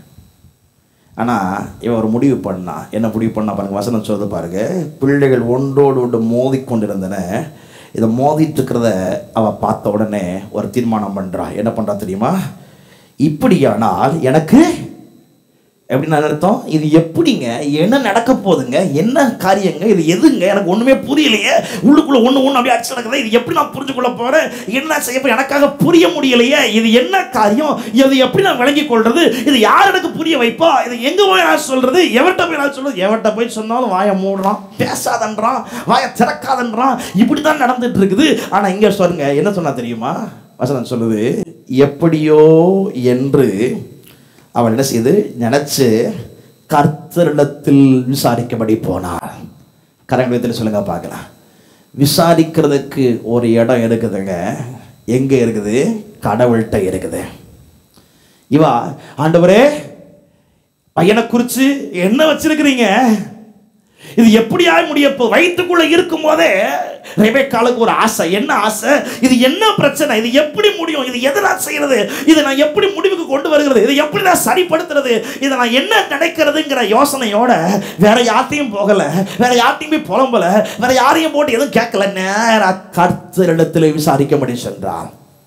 ஆனால் இவன் ஒரு முடிவு பண்ணா என்ன முடிவு பண்ணா பாருங்க வசனம் சொல்றது பாருங்க பிள்ளைகள் ஒன்றோடு ஒன்று மோதி கொண்டிருந்தன இதை மோதிட்டு இருக்கிறத அவள் பார்த்த உடனே ஒரு தீர்மானம் பண்ணுறா என்ன பண்ணுறா தெரியுமா இப்படியானால் எனக்கு எப்படின்னு அர்த்தம் இது எப்படிங்க என்ன நடக்க போகுதுங்க என்ன காரியங்க இது எதுங்க எனக்கு ஒன்றுமே புரியலையே உள்ளுக்குள்ள ஒன்று ஒன்று அப்படியே அடிச்சு நடக்குது இது எப்படி நான் புரிஞ்சு கொள்ள போகிறேன் என்ன செய்ய போறேன்? எனக்காக புரிய முடியலையே இது என்ன காரியம் இது எப்படி நான் விளங்கி கொள்றது இது யார் எனக்கு புரிய வைப்பா இது எங்கே போய் நான் சொல்றது எவர்கிட்ட போய் நான் சொல்றது எவர்கிட்ட போய் சொன்னாலும் வாயை மூடுறான் பேசாதன்றான் வாயை திறக்காதன்றான் இப்படி தான் நடந்துட்டு இருக்குது ஆனால் இங்கே சொல்லுங்க என்ன சொன்னா தெரியுமா வசனம் சொல்லுது எப்படியோ என்று அவள் என்ன செய்து நினைச்சு கர்த்தரிடத்தில் விசாரிக்கபடி போனாள் கரங்களிடத்தில் சொல்லுங்க பார்க்கலாம் விசாரிக்கிறதுக்கு ஒரு இடம் இருக்குதுங்க எங்க இருக்குது கடவுள்கிட்ட இருக்குது இவா ஆண்டவரே பையனை குறித்து என்ன வச்சிருக்கிறீங்க இது எப்படியா முடிய போ வயிற்றுக்குள்ள இருக்கும் போதே ரெபேக்காலுக்கு ஒரு ஆசை என்ன ஆசை இது என்ன பிரச்சனை இது எப்படி முடியும் இது எதை நான் செய்யறது இதை நான் எப்படி முடிவுக்கு கொண்டு வருகிறது இதை எப்படி நான் சரிப்படுத்துறது இதை நான் என்ன நினைக்கிறதுங்கிற யோசனையோட வேற யார்ட்டையும் போகல வேற யார்ட்டையும் போய் புலம்பல வேற யாரையும் போட்டு எதுவும் கேட்கல நேரா கர்த்தரிடத்தில் விசாரிக்க முடியும் சென்றான்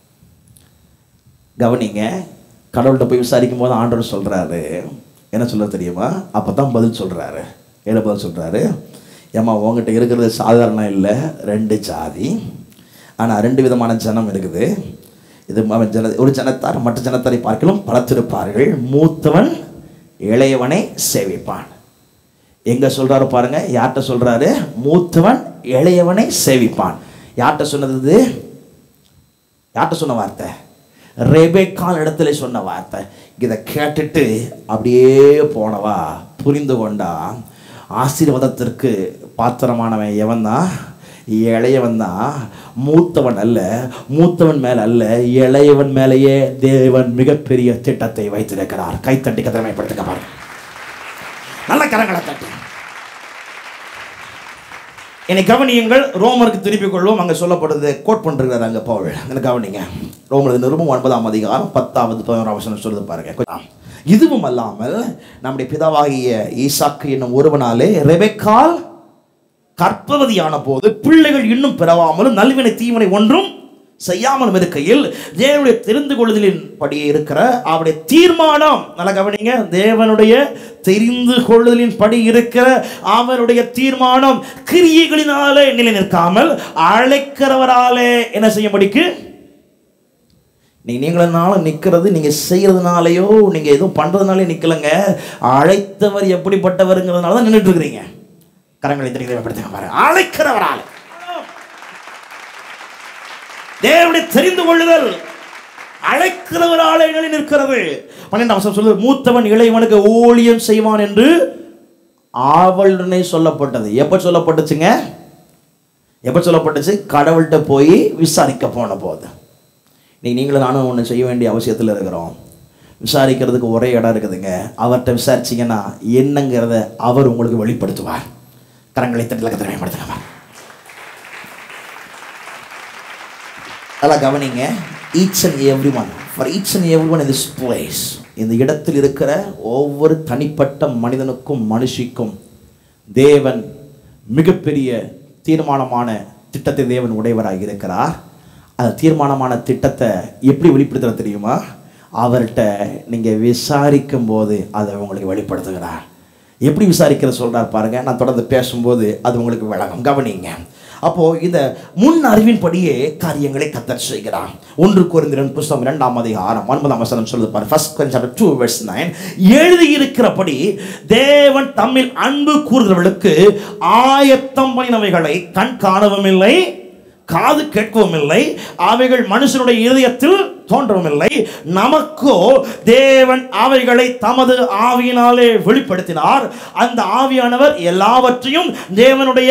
கவனிங்க கடவுள்கிட்ட போய் விசாரிக்கும் போது ஆண்டவர் சொல்றாரு என்ன சொல்ல தெரியுமா அப்பதான் பதில் சொல்றாரு என்ன பதில் சொல்றாரு ஏம்மா உங்ககிட்ட இருக்கிறது சாதாரணம் இல்லை ரெண்டு ஜாதி ஆனால் ரெண்டு விதமான ஜனம் இருக்குது இது அவன் ஜன ஒரு ஜனத்தார் மற்ற ஜனத்தாரை பார்க்கலாம் பலத்திருப்பார்கள் மூத்தவன் இளையவனை சேவிப்பான் எங்க சொல்றாரு பாருங்க யார்கிட்ட சொல்றாரு மூத்தவன் இளையவனை சேவிப்பான் யார்கிட்ட சொன்னது இது? யார்கிட்ட சொன்ன வார்த்தை ரெபேக்கால் இடத்துல சொன்ன வார்த்தை இதை கேட்டுட்டு அப்படியே போனவா புரிந்து கொண்டா ஆசீர்வாதத்திற்கு பாத்திரமானவன் எவன் தான் இளையவன் தான் மூத்தவன் அல்ல மூத்தவன் மேல அல்ல இளையவன் மேலேயே தேவன் மிகப்பெரிய திட்டத்தை வைத்திருக்கிறார் கைத்தட்டி கதிரமைப்படுத்துக்க பாருங்க நல்ல கரங்களை தட்டி என்னை கவனியுங்கள் ரோமருக்கு திருப்பிக் கொள்வோம் அங்கே சொல்லப்படுது கோட் பண்ணுறாரு அங்கே பவுல் அங்கே கவனிங்க ரோமரது நிருபம் ஒன்பதாம் அதிகாரம் பத்தாவது பதினோராம் வசனம் சொல்லுது பாருங்க கொஞ்சம். இதுவும் அல்லாமல் நம்முடைய பிதாவாகிய ஈசாக்கு என்னும் ஒருவனாலே ரெபெக்கால் கற்பவதியான போது பிள்ளைகள் இன்னும் பிறவாமலும் நல்வினை தீவினை ஒன்றும் செய்யாமலும் இருக்கையில் தேவனுடைய தெரிந்து கொள்ளுதலின் படியே இருக்கிற அவருடைய தீர்மானம் நல்லா கவனிங்க தேவனுடைய தெரிந்து கொள்ளுதலின் படி இருக்கிற அவருடைய தீர்மானம் கிரியைகளினாலே நிலை நிற்காமல் அழைக்கிறவராலே என்ன செய்யும்படிக்கு நீங்க நீங்களும் நிற்கிறது நீங்க செய்யறதுனாலயோ நீங்க எதுவும் பண்றதுனாலே நிக்கலங்க அழைத்தவர் எப்படிப்பட்டவருங்கிறதுனால தான் நின்றுட்டு இருக்கிறீங்க கரங்களை தெரிவிக்கப்படுத்துங்க பாருங்க அழைக்கிறவரால் தேவனை தெரிந்து கொள்ளுதல் அழைக்கிறவராலே நிலை நிற்கிறது பன்னெண்டாம் வசனம் சொல்லுது மூத்தவன் இளையவனுக்கு ஊழியம் செய்வான் என்று ஆவலுடனே சொல்லப்பட்டது எப்ப சொல்லப்பட்டுச்சுங்க எப்ப சொல்லப்பட்டுச்சு கடவுள்கிட்ட போய் விசாரிக்க போன போது இன்னைக்கு நீங்களும் நானும் ஒன்று செய்ய வேண்டிய அவசியத்தில் இருக்கிறோம் விசாரிக்கிறதுக்கு ஒரே இடம் இருக்குதுங்க அவர்கிட்ட விசாரிச்சீங்கன்னா என்னங்கிறத அவர் உங்களுக்கு வெளிப்படுத்துவார் கரங்களை தட்டில் திறமைப்படுத்துங்க நல்லா கவனிங்க each and every one for each and every one in this place இந்த இடத்தில் இருக்கிற ஒவ்வொரு தனிப்பட்ட மனிதனுக்கும் மனுஷிக்கும் தேவன் மிகப்பெரிய தீர்மானமான திட்டத்தை தேவன் உடையவராக இருக்கிறார் அந்த தீர்மானமான திட்டத்தை எப்படி வெளிப்படுத்துறது தெரியுமா அவர்கிட்ட நீங்கள் விசாரிக்கும் போது அதை உங்களுக்கு வெளிப்படுத்துகிறார் எப்படி விசாரிக்கிற சொல்றார் பாருங்க நான் தொடர்ந்து பேசும்போது அது உங்களுக்கு விளங்கும் கவனிங்க அப்போ இந்த முன் அறிவின்படியே காரியங்களை கத்தர் செய்கிறார் ஒன்று குறைந்திரன் புஸ்தகம் இரண்டாம் அதிகாரம் ஒன்பதாம் வசனம் சொல்லுது பாரு first chapter two verse nine எழுதியிருக்கிறபடி தேவன் தம்மில் அன்பு கூறுகிறவர்களுக்கு ஆயத்தம் பண்ணினவைகளை கண் காணவும் இல்லை காது கேட்கவும் இல்லை அவைகள் மனுஷனுடைய இருதயத்தில் தோன்றவும் இல்லை நமக்கோ தேவன் அவைகளை தமது ஆவியினாலே வெளிப்படுத்தினார் அந்த ஆவியானவர் எல்லாவற்றையும் தேவனுடைய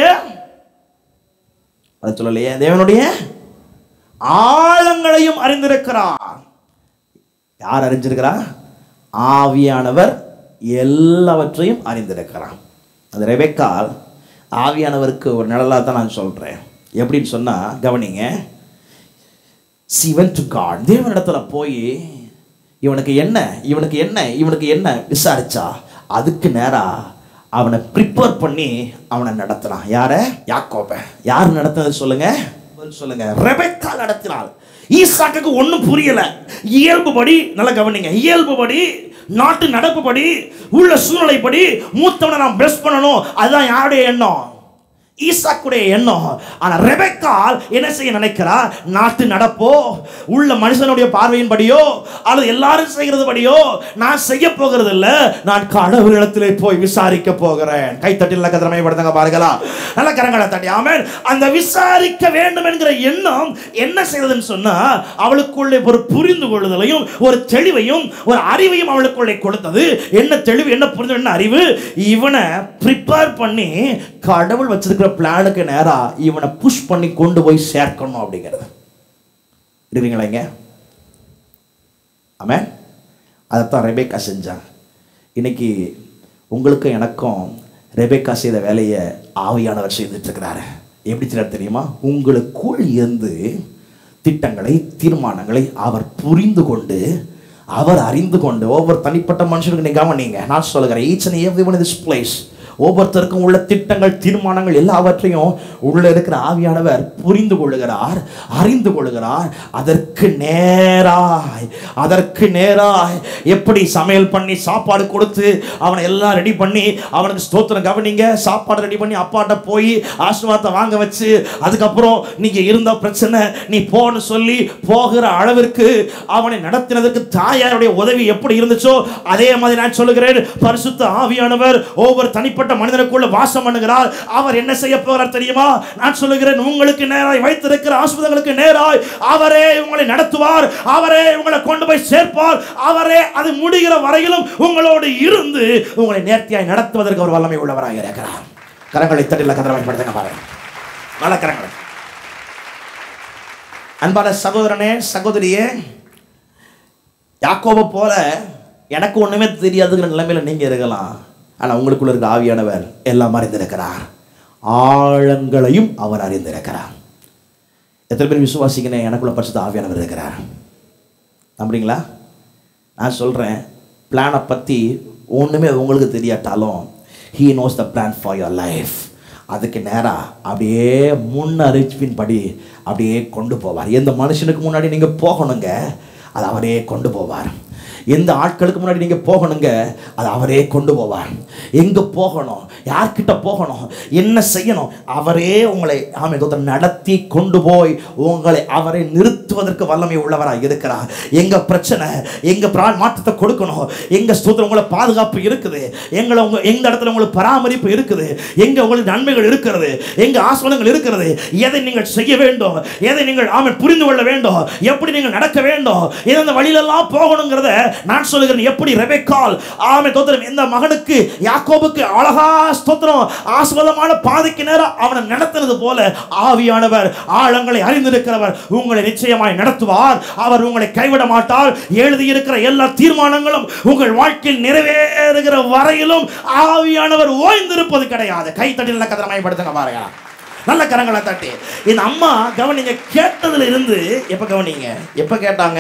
அது சொல்லலையே தேவனுடைய ஆழங்களையும் அறிந்திருக்கிறார் யார் அறிஞ்சிருக்கிறார் ஆவியானவர் எல்லாவற்றையும் அறிந்திருக்கிறார் அது ரெபெக்கால் ஆவியானவருக்கு ஒரு நிழலாக தான் நான் சொல்கிறேன் எப்படின்னு சொன்னால் கவனிங்க சிவன் டு காட் தேவனிடத்துல போய் இவனுக்கு என்ன இவனுக்கு என்ன இவனுக்கு என்ன விசாரிச்சா அதுக்கு நேரா அவனை ப்ரிப்பேர் பண்ணி அவனை நடத்தினான் யார யாக்கோப யார் நடத்தினது சொல்லுங்க பதில் சொல்லுங்க ரெபெக்கா நடத்தினாள் ஈசாக்குக்கு ஒன்றும் புரியல இயல்புபடி நல்லா கவனிங்க இயல்புபடி நாட்டு நடப்புபடி உள்ள சூழ்நிலைப்படி மூத்தவனை நான் பிளஸ் பண்ணணும் அதுதான் யாருடைய எண்ணம் ஈசாக்குடைய எண்ணம் ஆனா ரெபெக்கால் என்ன செய்ய நினைக்கிறா நாட்டு நடப்போ உள்ள மனுஷனுடைய பார்வையின்படியோ அல்லது எல்லாரும் செய்கிறது படியோ நான் செய்ய போகிறது இல்ல நான் கடவுளிடத்திலே போய் விசாரிக்க போகிறேன் கைத்தட்டில் கதிரமை படுத்தங்க பாருங்களா நல்ல கரங்களை தட்டி ஆமென் அந்த விசாரிக்க வேண்டும் என்கிற எண்ணம் என்ன செய்யறதுன்னு சொன்னா அவளுக்குள்ளே ஒரு புரிந்து கொள்ளுதலையும் ஒரு தெளிவையும் ஒரு அறிவையும் அவளுக்குள்ளே கொடுத்தது என்ன தெளிவு என்ன புரிந்து என்ன அறிவு இவனை ப்ரிப்பேர் பண்ணி கடவுள் வச்சிருக்கிற பிளானுக்கு நேரா இவனை புஷ் பண்ணி கொண்டு போய் சேர்க்கணும் அப்படிங்கிறது இருக்கிறீங்களா இங்க ஆமென் அதைத்தான் ரெபேக்கா செஞ்சான் இன்னைக்கு உங்களுக்கும் எனக்கும் ரெபேக்கா செய்த வேலையை ஆவியானவர் செய்துட்டு இருக்கிறாரு எப்படி சிலர் தெரியுமா உங்களுக்குள் இருந்து திட்டங்களை தீர்மானங்களை அவர் புரிந்து கொண்டு அவர் அறிந்து கொண்டு ஒவ்வொரு தனிப்பட்ட மனுஷனுக்கு நீங்க கவனிங்க நான் சொல்லுகிறேன் each and every one this place ஒவ்வொருத்தருக்கும் உள்ள திட்டங்கள் தீர்மானங்கள் எல்லாவற்றையும் உள்ள இருக்கிற ஆவியானவர் புரிந்து கொள்ளுகிறார் அறிந்து கொள்ளுகிறார் அதற்கு நேராய் அதற்கு நேராய் எப்படி சமையல் பண்ணி சாப்பாடு கொடுத்து அவனை எல்லாம் ரெடி பண்ணி அவனுக்கு ஸ்தோத்திரம் கவனிங்க சாப்பாடு ரெடி பண்ணி அப்பாட்ட போய் ஆசீர்வாதத்தை வாங்க வச்சு அதுக்கப்புறம் நீங்க இருந்த பிரச்சனை நீ போன்னு சொல்லி போகிற அளவிற்கு அவனை நடத்தினதற்கு தாயாருடைய உதவி எப்படி இருந்துச்சோ அதே மாதிரி நான் சொல்லுகிறேன் பரிசுத்த ஆவியானவர் ஒவ்வொரு தனிப்பட்ட மனிதனுக்குள்ள வாசம் பண்ணுகிறார் அவர் என்ன செய்ய போறார் தெரியுமா நான் சொல்லுகிறேன் உங்களுக்கு நேராய் வைத்திருக்கிற ஆஸ்பதங்களுக்கு நேராய் அவரே உங்களை நடத்துவார் அவரே உங்களை கொண்டு போய் சேர்ப்பார் அவரே அது முடிகிற வரையிலும் உங்களோடு இருந்து உங்களை நேர்த்தியாய் நடத்துவதற்கு ஒரு வல்லமை உள்ளவராக இருக்கிறார் கரங்களை தட்டில கதிரமைப்படுத்துங்க பாருங்க நல்ல கரங்களை அன்பான சகோதரனே சகோதரியே யாக்கோபை போல எனக்கு ஒண்ணுமே தெரியாதுங்கிற நிலைமையில நீங்க இருக்கலாம் ஆனா உங்களுக்குள்ள இருக்க ஆவியானவர் எல்லாம் அறிந்திருக்கிறார் ஆழங்களையும் அவர் அறிந்திருக்கிறார் எத்தனை பேர் விசுவாசிக்கிறேன் எனக்குள்ள பரிசுத்த ஆவியானவர் இருக்கிறார் நம்புறீங்களா நான் சொல்றேன் பிளானை பத்தி ஒண்ணுமே உங்களுக்கு தெரியாட்டாலும் he knows the plan for your life அதுக்கு நேராக அப்படியே முன்னறிவிப்பின் படி அப்படியே கொண்டு போவார் எந்த மனுஷனுக்கு முன்னாடி நீங்கள் போகணுங்க அது அவரே கொண்டு போவார் எந்த ஆட்களுக்கு முன்னாடி நீங்கள் போகணுங்க அது அவரே கொண்டு போவார் எங்கே போகணும் யார்கிட்ட போகணும் என்ன செய்யணும் அவரே உங்களை ஆமை தோத்தர் நடத்தி கொண்டு போய் உங்களை அவரை நிறுத்துவதற்கு வல்லமை உள்ளவராக இருக்கிறார் எங்க பிரச்சனை எங்க பிரா மாற்றத்தை கொடுக்கணும் எங்க ஸ்தோத்திரம் உங்களை பாதுகாப்பு இருக்குது எங்களை உங்க எந்த இடத்துல உங்களுக்கு பராமரிப்பு இருக்குது எங்க உங்களுக்கு நன்மைகள் இருக்கிறது எங்க ஆசனங்கள் இருக்கிறது எதை நீங்கள் செய்ய வேண்டும் எதை நீங்கள் ஆமை புரிந்து கொள்ள வேண்டும் எப்படி நீங்கள் நடக்க வேண்டும் எந்தெந்த வழியிலெல்லாம் போகணுங்கிறத நான் சொல்லுகிறேன் எப்படி ரெபெக்கால் ஆமை தோத்திரம் இந்த மகனுக்கு யாக்கோபுக்கு அழகா ஸ்தோத்திரம் ஆஸ்வதமான பாதைக்கு நேரம் அவனை நடத்துனது போல ஆவியானவர் ஆழங்களை அறிந்திருக்கிறவர் உங்களை நிச்சயமாய் நடத்துவார் அவர் உங்களை கைவிட மாட்டார் எழுதியிருக்கிற எல்லா தீர்மானங்களும் உங்கள் வாழ்க்கையில் நிறைவேறுகிற வரையிலும் ஆவியானவர் ஓய்ந்திருப்பது கிடையாது கை தட்டி நல்ல கதிரமயப்படுத்துங்க பாருங்க நல்ல கரங்களை தட்டி இந்த அம்மா கவனிங்க கேட்டதுல இருந்து எப்ப கவனிங்க எப்ப கேட்டாங்க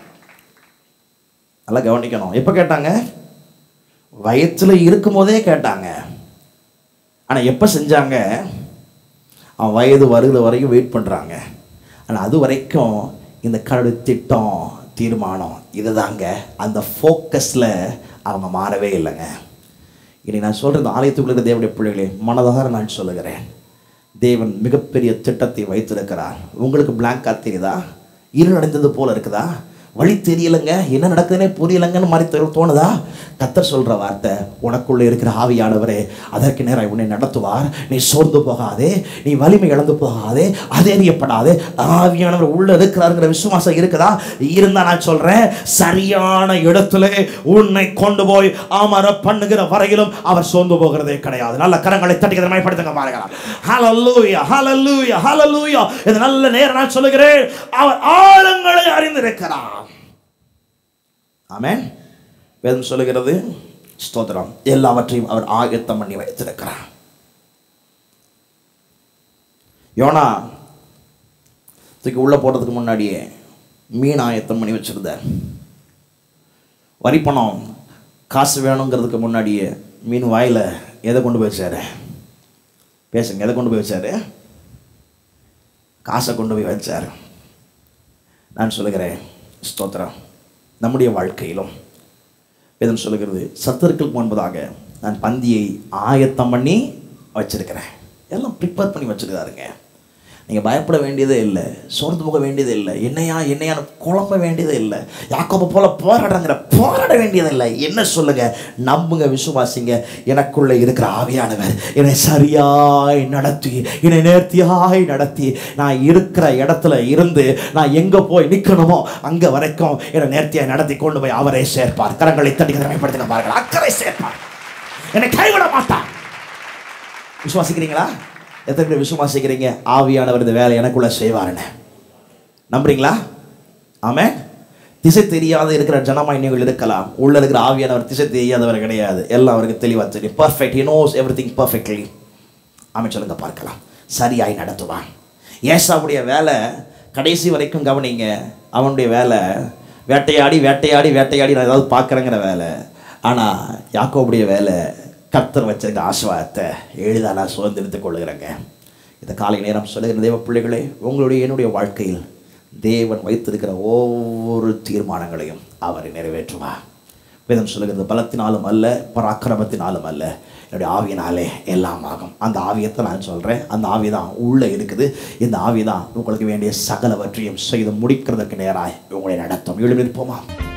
நல்லா கவனிக்கணும் எப்ப கேட்டாங்க வயத்துல இருக்கும் போதே கேட்டாங்க ஆனா எப்ப செஞ்சாங்க அவன் வயது வருகிற வரைக்கும் வெயிட் பண்றாங்க ஆனா அது வரைக்கும் இந்த கடவுள் திட்டம் தீர்மானம் இதுதாங்க அந்த ஃபோக்கஸில் அவங்க மாறவே இல்லைங்க இனி நான் சொல்கிற இந்த ஆலயத்துக்குள்ள இருக்கிற தேவனுடைய பிள்ளைகளே மனதார நான் சொல்லுகிறேன் தேவன் மிகப்பெரிய திட்டத்தை வைத்திருக்கிறார் உங்களுக்கு பிளாங்கா தெரியுதா இருள் அடைந்தது போல இருக்குதா வழி தெரியலைங்க என்ன நடக்குதுன்னே புரியலைங்கன்னு மாதிரி தோ- தோணுதா கத்தர் சொல்ற வார்த்தை உனக்குள்ள இருக்கிற ஆவியானவரே அதற்கு நேராக உன்னை நடத்துவார் நீ சோர்ந்து போகாதே நீ வலிமை இழந்து போகாதே அதேறியப்படாதே ஆவியானவர் உள்ள இருக்கிறாருங்கிற விசுவாசம் இருக்குதா இருந்தா நான் சொல்றேன் சரியான இடத்துல உன்னை கொண்டு போய் அமர பண்ணுகிற வரையிலும் அவர் சோர்ந்து போகிறதே கிடையாது நல்ல கரங்களை தட்டிக்கிற மாதிரி படுத்துங்க பாருங்க ஹalleluya ஹalleluya ஹalleluya இது நல்ல நேரம் நான் சொல்லுகிறேன் அவர் ஆழங்களை அறிந்திருக்கிறார் ஆமென் வேதம் சொல்லுகிறது ஸ்தோத்திரம் எல்லாவற்றையும் அவர் ஆயத்தம் பண்ணி வைத்திருக்கிறார் யோனா தூக்கி உள்ள போடுறதுக்கு முன்னாடியே மீன் ஆயத்தம் பண்ணி வச்சிருந்தார் வரி பணம் காசு வேணுங்கிறதுக்கு முன்னாடியே மீன் வாயில எதை கொண்டு போய் வச்சாரு பேசுங்க எதை கொண்டு போய் வச்சாரு காசை கொண்டு போய் வச்சார் நான் சொல்லுகிறேன் ஸ்தோத்திரம் நம்முடைய வாழ்க்கையிலும் வேதம் சொல்லுகிறது சத்துருக்களுக்கு முன்பதாக நான் பந்தியை ஆயத்தம் பண்ணி வச்சிருக்கிறேன் எல்லாம் ப்ரிப்பேர் பண்ணி வச்சிருக்காருங்க நீங்கள் பயப்பட வேண்டியதே இல்லை சோர்ந்து போக வேண்டியதே இல்லை என்னையா என்னையான குழம்ப வேண்டியதே இல்லை யாக்கோப போல போராடுறங்கிற போராட வேண்டியதே இல்லை என்ன சொல்லுங்க நம்புங்க விசுவாசிங்க எனக்குள்ள இருக்கிற ஆவியானவர் என்னை சரியாய் நடத்தி என்னை நேர்த்தியாய் நடத்தி நான் இருக்கிற இடத்துல இருந்து நான் எங்க போய் நிற்கணுமோ அங்க வரைக்கும் என்னை நேர்த்தியாய் நடத்தி கொண்டு போய் அவரே சேர்ப்பார் கரங்களை தட்டி திறமைப்படுத்தின பாருங்கள் அக்கறை சேர்ப்பார் என்னை கைவிட மாட்டார் விசுவாசிக்கிறீங்களா எத்தனை பேர் விசுவாசிக்கிறீங்க ஆவியானவர் இந்த வேலை எனக்குள்ள செய்வாருன்னு நம்புறீங்களா ஆமென் திசை தெரியாத இருக்கிற ஜனமாய் நீங்கள் இருக்கலாம் உள்ள இருக்கிற ஆவியானவர் திசை தெரியாதவர் கிடையாது எல்லாம் அவருக்கு தெளிவா தெரியும் perfect he knows everything perfectly amen சொல்லுங்க பார்க்கலாம் சரியாய் நடத்துவான் ஏசாவுடைய வேலை கடைசி வரைக்கும் கவனிங்க அவனுடைய வேலை வேட்டையாடி வேட்டையாடி வேட்டையாடி நான் ஏதாவது பார்க்குறேங்கிற வேலை ஆனால் யாக்கோவுடைய வேலை கர்த்தர் வச்சிருக்க ஆசீர்வாதத்தை எளிதாக நான் சுதந்திரத்துக் கொள்கிறேங்க இந்த காலை நேரம் சொல்லுகிற தேவ பிள்ளைகளே உங்களுடைய என்னுடைய வாழ்க்கையில் தேவன் வைத்திருக்கிற ஒவ்வொரு தீர்மானங்களையும் அவர் நிறைவேற்றுவார் வேதம் சொல்லுகிறது பலத்தினாலும் அல்ல பராக்கிரமத்தினாலும் அல்ல என்னுடைய ஆவியினாலே எல்லாம் ஆகும் அந்த ஆவியத்தை நான் சொல்கிறேன் அந்த ஆவி தான் உள்ளே இருக்குது இந்த ஆவி தான் உங்களுக்கு வேண்டிய சகலவற்றையும் செய்து முடிக்கிறதுக்கு நேராய் உங்களை நடத்தும் எழுந்திருப்போமா